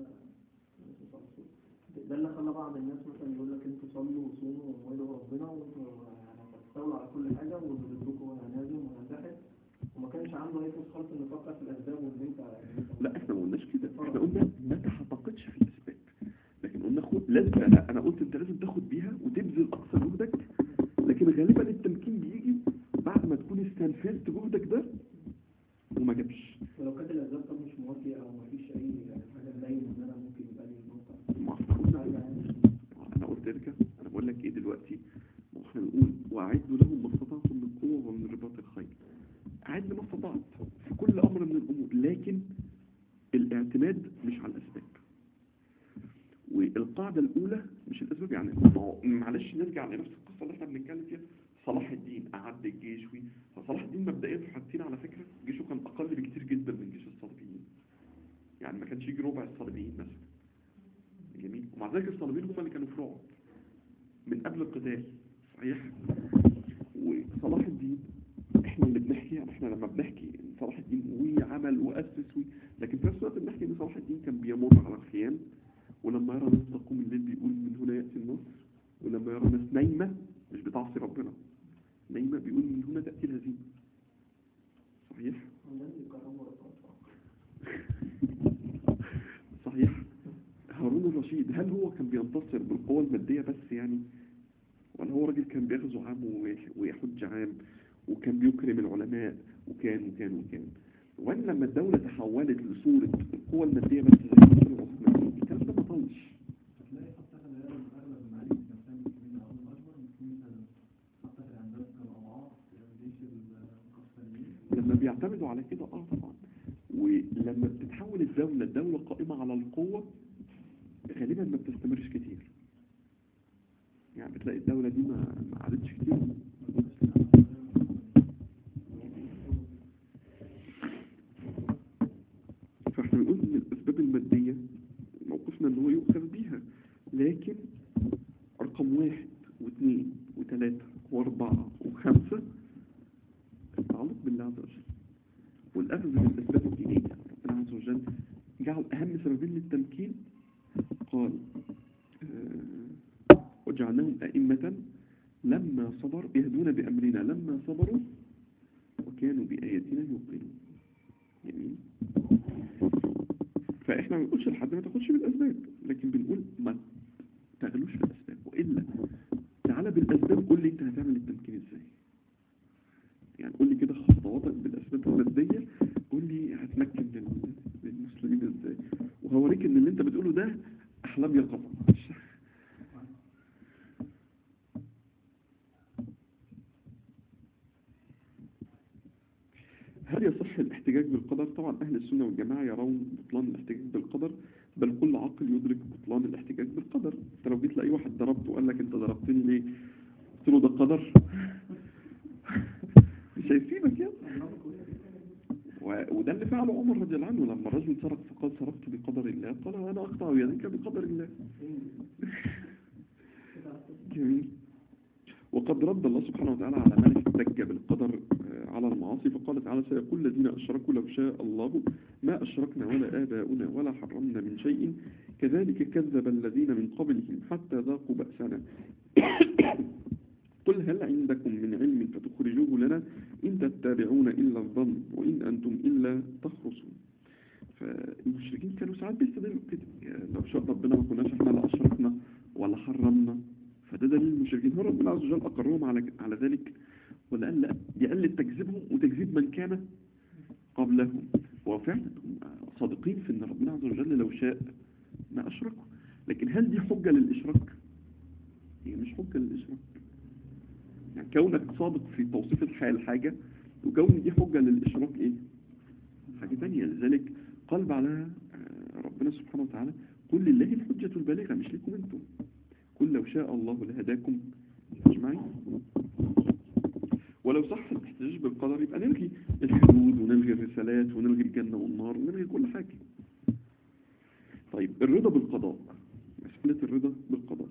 ده اللي خلى بعض الناس مثلا يقول لك انتوا صلوا وصوموا وادعوا ربنا وانتوا يعني هتستولوا على كل حاجه واللي ضدكم هنهزم وهننتحر وما كانش عنده اي فرصه خالص انه يفكر في الاسباب وان انت يعني لا احنا ما قلناش كده احنا قلنا ما تعتقدش في الاسباب لكن قلنا خد لازم انا انا قلت انت لازم تاخد بيها وتبذل اقصى جهدك لكن غالبا التمكين بيجي بعد ما تكون استنفذت جهدك ده وما جابش ولو كانت الاسباب طب مش موافيه او ما فيش اي حاجه تبين ان انا ممكن يبقى لي موقع ما احنا قلنا انا قلت لك انا بقول لك ايه دلوقتي ما احنا بنقول واعدوا لهم ما استطعتم من قوه ومن رباط الخيل اعد ما استطعت في كل امر من الامور لكن الاعتماد مش على الاسباب والقاعده الاولى مش الاسباب يعني ما هو- معلش نرجع لنفس القصه اللي احنا بنتكلم فيها صلاح الدين اعد الجيش و فصلاح الدين مبدئيا في حاجتين على فكره جيشه كان اقل بكتير جدا من جيش الصليبيين يعني ما كانش يجي ربع الصليبيين مثلا جميل ومع ذلك الصليبيين هم اللي كانوا في رعب من قبل القتال صحيح وصلاح الدين احنا اللي بنحكي احنا لما بنحكي ان صلاح الدين وعمل واسس و... لكن في نفس الوقت بنحكي ان صلاح الدين كان بيمر على الخيام ولما يرى ناس تقوم الليل بيقول من هنا ياتي النصر ولما يرى ناس نايمه مش بتعصي ربنا نايمه بيقول من هنا تاتي الهزيمه صحيح الناس بيكرهوا ربنا صحيح هارون الرشيد هل هو كان بينتصر بالقوة المادية بس يعني ولا هو راجل كان بيغزو عام ويح- ويحج عام وكان بيكرم العلماء وكان وكان وكان وان لما الدولة تحولت لصورة القوة المادية بس زي الدولة العثمانية الكلام ده ما طلش هتلاقي حتى في الغالب اغلب المعارك نفسها المسلمين او الاكبر المسلمين هزموا حتى في الاندلس الاضعاف جيش القسطنطينيين لما بيعتمدوا على كده اه طبعا ولما بتتحول الدولة الدولة قائمة على القوة غالبا ما بتستمرش كتير يعني بتلاقي الدولة دي ما ما قعدتش كتير فاحنا بنقول ان الاسباب المادية موقفنا ان هو يؤخذ بيها لكن رقم واحد واثنين وثلاثة واربعة وخمسة التعلق بالله عز وجل والأخذ بالأسباب الدينية ربنا عز وجل جعل أهم سببين للتمكين قال آه، وجعلناهم أئمة لما صبروا يهدون بأمرنا لما صبروا وكانوا بآياتنا يوقنون جميل فإحنا ما بنقولش لحد ما تاخدش بالأسباب لكن بنقول ما تغلوش في الأسباب وإلا تعالى بالأسباب قول لي أنت هتعمل التمكين إزاي يعني قول لي كده خطواتك بالأسباب المادية قول لي هتمكن لل- للمسلمين إزاي وهوريك إن اللي أنت بتقوله ده أحلام يقظة هل يصح الاحتجاج بالقدر؟ طبعا أهل السنة والجماعة يرون بطلان الاحتجاج بالقدر بل كل عاقل يدرك بطلان الاحتجاج بالقدر انت لو جيت لأي واحد ضربته وقال لك انت ضربتني ليه؟ قلت له ده قدر مش هيسيبك يعني و- وده اللي فعله عمر رضي الله عنه لما الرجل سرق فقال سرقت بقدر الله قال أنا أقطع يديك بقدر الله جميل وقد رد الله سبحانه وتعالى على من احتج بالقدر آه، على المعاصي فقال تعالى سيقول الذين أشركوا لو شاء الله ما أشركنا ولا آباؤنا ولا حرمنا من شيء كذلك كذب الذين من قبلهم حتى ذاقوا بأسنا قل هل عندكم من علم فتخرجوه لنا إن تتبعون إلا الظن وإن أنتم إلا تخرصون فالمشركين كانوا ساعات بيستدلوا كده يعني لو شاء ربنا ما كناش احنا لا أشركنا ولا حرمنا فده دليل المشركين هو ربنا عز وجل أقرهم على على ذلك ولا قال لا يقلل تكذيبهم وتكذيب من كان قبلهم هو فعلا هم صادقين في ان ربنا عز وجل لو شاء ما أشركوا لكن هل دي حجة للإشراك؟ هي مش حجة للإشراك يعني كونك صادق في توصيف الحال حاجة وكون دي حجة للإشراك إيه؟ حاجة تانية لذلك قال بعدها آه، ربنا سبحانه وتعالى قل لله الحجة البالغة مش لكم أنتم قل لو شاء الله لهداكم أجمعين ولو صح الاحتجاج بالقدر يبقى نلغي الحدود ونلغي الرسالات ونلغي الجنة والنار ونلغي كل حاجة طيب الرضا بالقضاء مسألة الرضا بالقضاء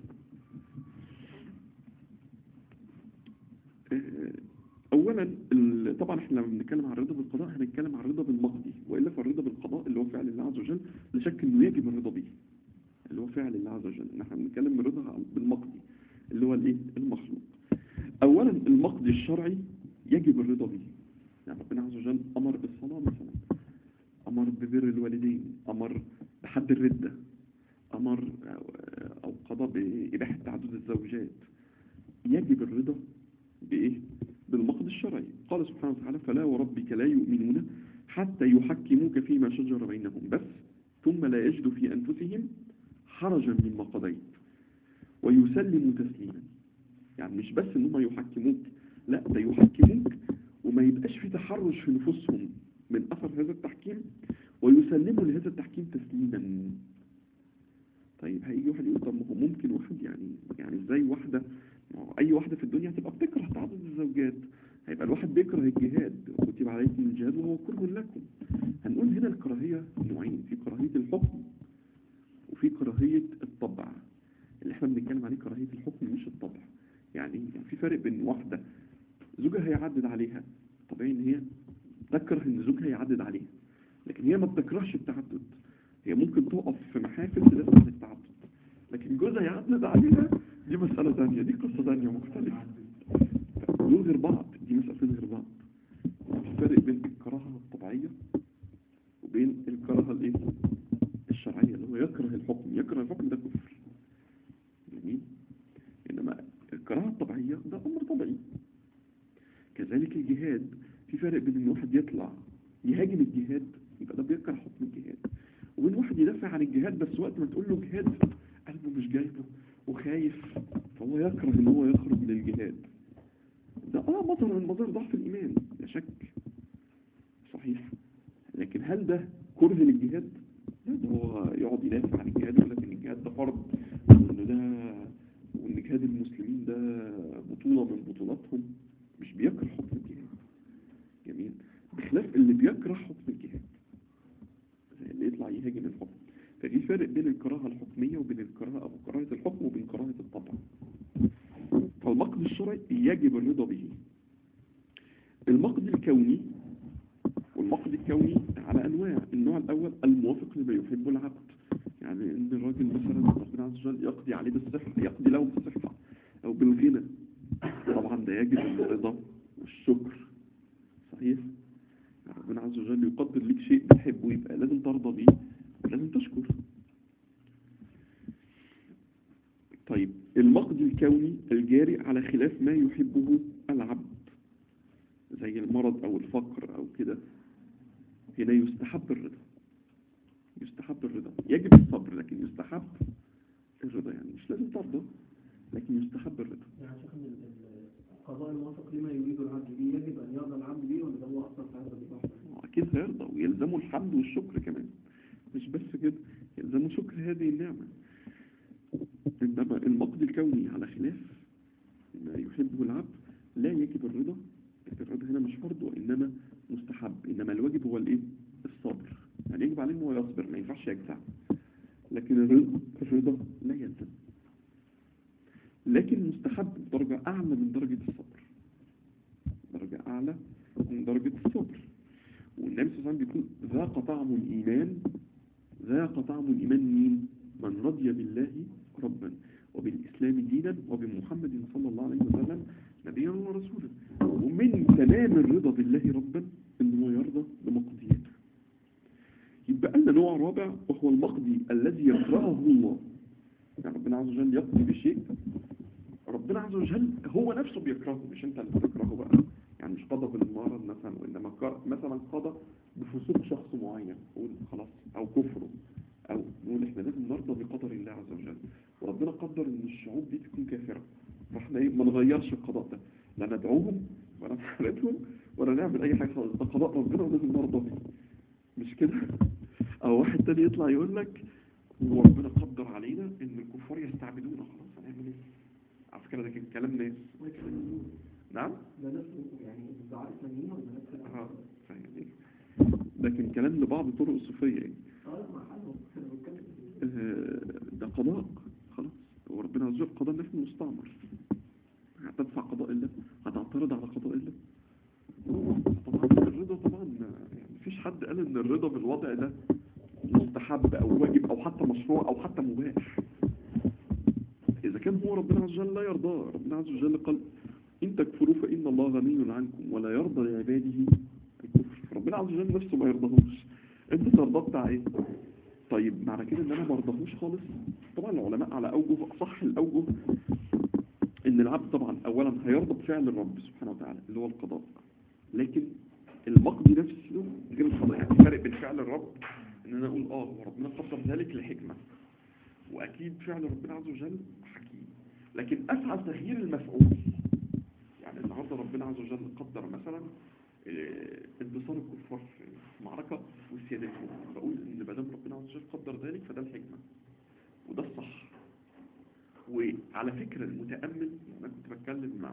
آه، اولا ال- طبعا احنا لما بنتكلم عن الرضا بالقضاء هنتكلم عن الرضا بالمقضي والا فالرضا بالقضاء اللي هو فعل الله عز وجل لا شك انه يجب الرضا به اللي هو فعل الله عز وجل نحن بنتكلم الرضا بالمقضي اللي هو الايه المخلوق اولا المقضي الشرعي يجب الرضا به يعني ربنا عز وجل امر بالصلاه مثلا امر ببر الوالدين امر بحد الرده امر أو- او قضى باباحه تعدد الزوجات يجب الرضا بايه بالمقضي الشرعي قال سبحانه وتعالى فلا وربك لا يؤمنون حتى يحكموك فيما شجر بينهم بس ثم لا يجدوا في أنفسهم حرجا مما قضيت ويسلموا تسليما يعني مش بس ان هم يحكموك لا ده يحكموك وما يبقاش في تحرج في نفوسهم من أثر هذا التحكيم ويسلموا لهذا التحكيم تسليما طيب هيجي واحد يقول طب ما هو ممكن واحد يعني يعني ازاي واحدة ما هو أي واحدة في الدنيا هتبقى بتكره تعدد الزوجات هيبقى الواحد بيكره الجهاد وكتب عليكم الجهاد وهو كره لكم هنقول هنا الكراهية نوعين في كراهية الحكم وفي كراهية الطبع اللي احنا بنتكلم عليه كراهية الحكم مش الطبع يعني يعني في فرق بين واحدة زوجها هيعدد عليها طبيعي ان هي تكره ان زوجها يعدد عليها لكن هي ما بتكرهش التعدد هي ممكن تقف في محافل تدافع عن التعدد لكن جوزها يعدد عليها دي مسألة ثانية دي قصة ثانية مختلفة دول غير بعض دي مسألتين غير بعض في فرق بين الكراهة الطبيعية وبين الكراهة الايه الشرعية اللي هو يكره الحكم يكره الحكم ده كفر جميل انما الكراهة الطبيعية ده امر طبيعي كذلك الجهاد في فرق بين ان واحد يطلع يهاجم الجهاد يبقى ده بيكره حكم الجهاد وبين واحد يدافع عن الجهاد بس وقت ما تقول له جهاد قلبه مش جايبه وخايف فهو يكره ان هو يخرج للجهاد ده اه مظهر من مظاهر ضعف الايمان لا شك صحيح لكن هل ده كره للجهاد لا ده هو يقعد يدافع عن الجهاد يقول لك ان الجهاد ده فرض وان ده وان جهاد المسلمين ده بطولة من بطولاتهم مش بيكره حكم الجهاد جميل بخلاف اللي بيكره حكم الجهاد زي اللي يطلع يهاجم الحكم ففي فرق بين الكراهة الحكمية وبين الكراهة أو كراهة الحكم وبين كراهة الطبع فالمقد الشرعي يجب الرضا به المقد الكوني والمقد الكوني على أنواع النوع الأول الموافق لما يحب العبد يعني إن الراجل مثلا ربنا عز وجل يقضي عليه بالصحة يقضي له بالصحة أو بالغنى طبعا ده يجب الرضا والشكر صحيح يعني ربنا عز وجل يقدر لك شيء بتحبه يبقى لازم ترضى بيه ولازم تشكر طيب المقد الكوني الجاري على خلاف ما يحبه العبد زي المرض أو الفقر أو كده هنا يستحب الرضا يستحب الرضا يجب الصبر لكن يستحب إنما المقد الكوني على خلاف ما يحبه العبد لا يجب الرضا الرضا هنا مش فرض وإنما مستحب إنما الواجب هو الإيه؟ الصبر يعني يجب عليه إن هو يصبر ما ينفعش يجزع لكن الرضا الرضا لا يلزم لكن مستحب درجة أعلى من درجة الصبر درجة أعلى من درجة الصبر والنبي صلى الله عليه وسلم بيقول ذاق طعم الإيمان ذاق طعم الإيمان مين؟ من رضي بالله ربا وبالإسلام دينا وبمحمد صلى الله عليه وسلم نبيا ورسولا ومن تمام الرضا بالله ربا إن هو يرضى بمقضيته يبقى لنا نوع رابع وهو المقضي الذي يكرهه الله يعني ربنا عز وجل يقضي بشيء ربنا عز وجل هو نفسه بيكرهه مش انت اللي بتكرهه بقى يعني مش قضى بالمرض مثلا وانما كر- مثلا قضى بفسوق شخص معين نقول خلاص او كفره او نقول احنا لازم نرضى بقدر الله عز وجل وربنا قدر ان الشعوب دي تكون كافره فاحنا ايه ما نغيرش القضاء ده لا ندعوهم ولا نحاربهم ولا نعمل اي حاجه خالص ده قضاء ربنا ولازم نرضى به مش كده او واحد تاني يطلع يقول لك هو ربنا قدر علينا ان الكفار يستعبدونا خلاص هنعمل ايه على فكره ده كان كلام ناس نعم ده نفس يعني الدعاء الإسلاميين ولا نفس اه فاهم ده كان كلام لبعض طرق الصوفيه يعني اه لا ما حلو انا بتكلم آه، ده قضاء خلاص وربنا عز وجل قضى الناس المستعمر هتدفع قضاء الله هتعترض على قضاء الله طبعا الرضا طبعا يعني مفيش حد قال ان الرضا بالوضع ده مستحب او واجب او حتى مشروع او حتى مباح اذا كان هو ربنا عز وجل لا يرضاه ربنا عز وجل قال ان تكفروا فان الله غني عنكم ولا يرضى لعباده الكفر ربنا عز وجل نفسه ما يرضاهوش انت ترضى بتاع ايه طيب معنى كده ان انا ما ارضاهوش خالص طبعا العلماء على اوجه اصح الاوجه ان العبد طبعا اولا هيرضى بفعل الرب سبحانه وتعالى اللي هو القضاء لكن المقضي نفسه غير القضاء يعني في فرق بين فعل الرب ان انا اقول اه هو ربنا قدر ذلك لحكمه واكيد فعل ربنا عز وجل حكيم لكن افعل تغيير المفعول يعني النهارده ربنا عز وجل قدر مثلا آه، انتصار الكفار في معركة وسيادتهم بقول ان ما دام ربنا عز وجل قدر ذلك فده الحكمة وده الصح وعلى فكرة المتأمل انا كنت بتكلم مع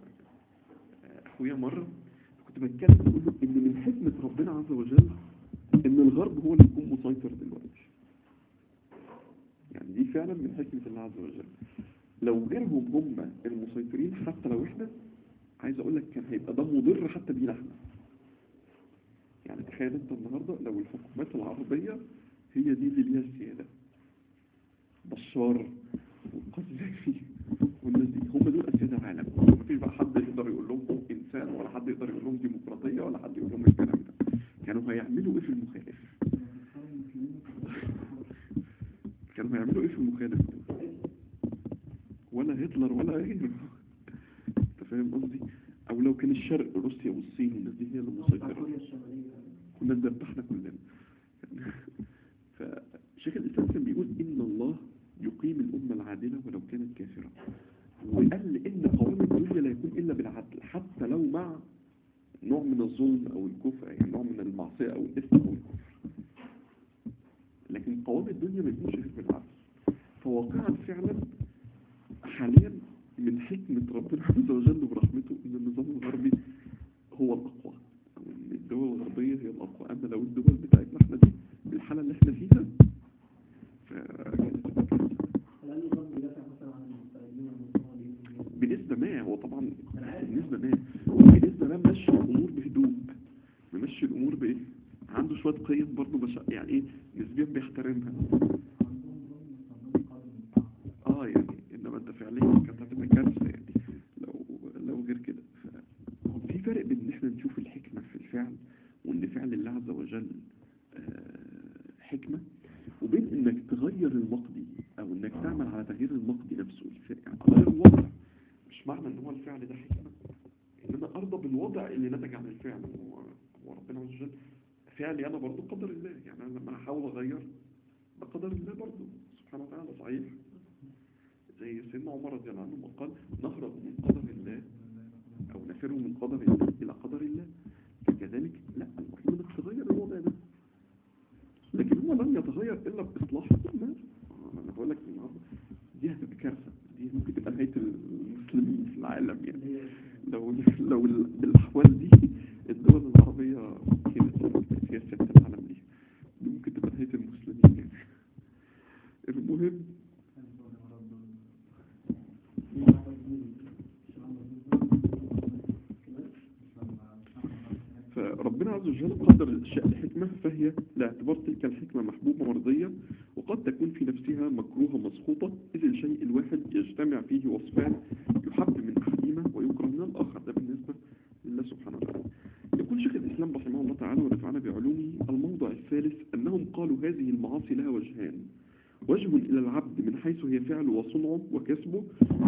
آه، اخويا مرة كنت بتكلم بقول له ان من حكمة ربنا عز وجل ان الغرب هو اللي يكون مسيطر دلوقتي يعني دي فعلا من حكمة الله عز وجل لو غيرهم هم المسيطرين حتى لو احنا عايز اقول لك كان هيبقى ده مضر حتى بينا احنا يعني تخيل انت النهارده لو الحكومات العربيه هي دي اللي ليها السياده بشار والقذافي والناس دي هم دول اسياد العالم مفيش بقى حد يقدر يقول لهم هم انسان ولا حد يقدر يقول لهم ديمقراطيه ولا حد يقول لهم الكلام ده كانوا هيعملوا ايه في المخالف كانوا هيعملوا ايه في المخالف ولا هتلر ولا غيره انت فاهم قصدي او لو كان الشرق روسيا والصين والناس دي هي اللي مسيطره كوريا الشمالية كنا اتذبحنا كلنا فشيخ الإسلام كان بيقول إن الله يقيم الأمة العادلة ولو كانت كافرة وقال إن قوام الدنيا لا يكون إلا بالعدل حتى لو مع نوع من الظلم أو الكفر يعني نوع من المعصية أو الإثم أو الكفر لكن قوام الدنيا ما يكونش إلا بالعدل فواقعا فعلا حاليا من حكمة ربنا عز وجل ورحمته إن النظام الغربي هو الأقوى أو إن الدول الغربية هي الأقوى أما لو الدول بتاعتنا احنا دي بالحالة اللي احنا فيها فكانت تبقى كارثة. هل النظام بيدافع مثلا عن المستقلين والمصريين بنسبة ما هو طبعا أنا عارف. بنسبة ما بنسبة ما ممشي الأمور بهدوء ممشي الأمور بإيه عنده شوية قيم برضه بش... يعني إيه نسبيا بيحترمها اه يعني انما انت فعليا كانت هتبقى كارثه يعني لو لو غير كده ف- في فرق بين ان احنا نشوف الحكمه في الفعل وان فعل الله عز وجل آه، حكمه وبين انك تغير المقضي او انك تعمل على تغيير المقضي نفسه الف- يعني تغير الوضع مش معنى ان هو الفعل ده حكمه ان انا ارضى بالوضع اللي نتج عن الفعل هو هو ربنا عز وجل فعلي انا برضه قدر الله يعني انا لما احاول اغير ده قدر الله برضه سبحانه وتعالى صحيح زي سيدنا عمر رضي الله عنه ما قال نهرب من قدر الله أو نفر من قدر الله إلى قدر الله فكذلك لا المفروض انك تغير الوضع ده لكن هو لن يتغير إلا بإصلاح الأمة أنا بقول لك النهارده دي هتبقى كارثة عز وجل قدر الأشياء لحكمة فهي لاعتبار تلك الحكمة محبوبة مرضية وقد تكون في نفسها مكروهة مسخوطة إذ الشيء الواحد يجتمع فيه وصفان يحب من أحدهما ويكره من الآخر ده بالنسبة لله سبحانه وتعالى يقول شيخ الإسلام رحمه الله تعالى ونفعنا بعلومه الموضع الثالث أنهم قالوا هذه المعاصي لها وجهان وجه إلى العبد من حيث هي فعله وصنعه وكسبه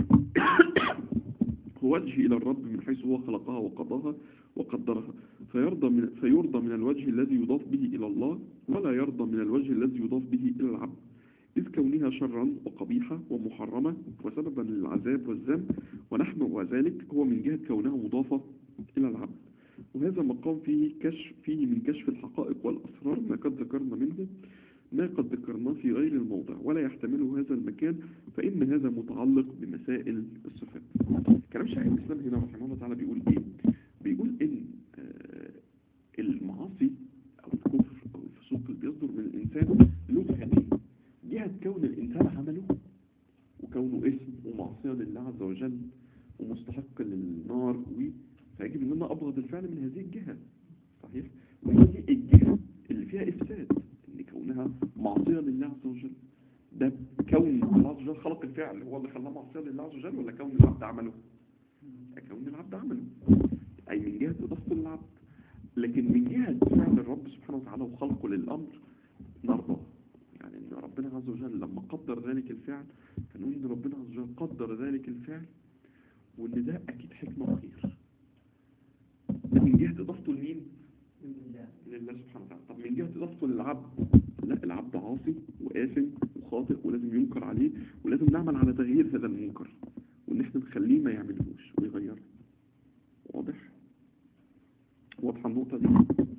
ووجه إلى الرب من حيث هو خلقها وقضاها وقدرها فيرضى من, فيرضى من الوجه الذي يضاف به إلى الله ولا يرضى من الوجه الذي يضاف به إلى العبد إذ كونها شرا وقبيحة ومحرمة وسببا للعذاب والذنب ونحو ذلك هو من جهة كونها مضافة إلى العبد وهذا مقام فيه كشف فيه من كشف الحقائق والأسرار ما قد ذكرنا منه ما قد ذكرناه في غير الموضع ولا يحتمله هذا المكان فإن هذا متعلق بمسائل الصفات كلام شيخ الإسلام هنا رحمه الله تعالى بيقول إيه بيقول إن آه، المعاصي أو الكفر أو الفسوق اللي بيصدر من الإنسان له جهتين جهة كون الإنسان عمله وكونه اسم ومعصية لله عز وجل ومستحق للنار و فيجب ان انا ابغض الفعل من هذه الجهة صحيح وهي دي الجهة اللي فيها افساد ان كونها معصية لله عز وجل ده كون الله عز وجل خلق الفعل هو اللي خلاه معصية لله عز وجل ولا كون العبد عمله كون العبد عمله اي من جهة اضافته للعبد لكن من جهة فعل الرب سبحانه وتعالى وخلقه للامر نرضى يعني ان ربنا عز وجل لما قدر ذلك الفعل فنقول ان ربنا عز وجل قدر ذلك الفعل وان ده اكيد حكمة وخير ده من جهة اضافته لمين لله سبحانه وتعالى طب من جهة اضافته للعبد لا العبد عاصي وآثم وخاطئ ولازم ينكر عليه ولازم نعمل على تغيير هذا المنكر وان احنا نخليه ما يعملهوش ويغيره واضح واضحة النقطة دي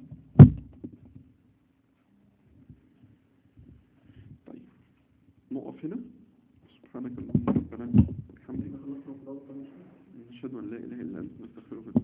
طيب نقف هنا سبحانك اللهم ربنا وبحمدك خلصنا في الأول خالص. نشهد ان لا اله الا انت نستغفرك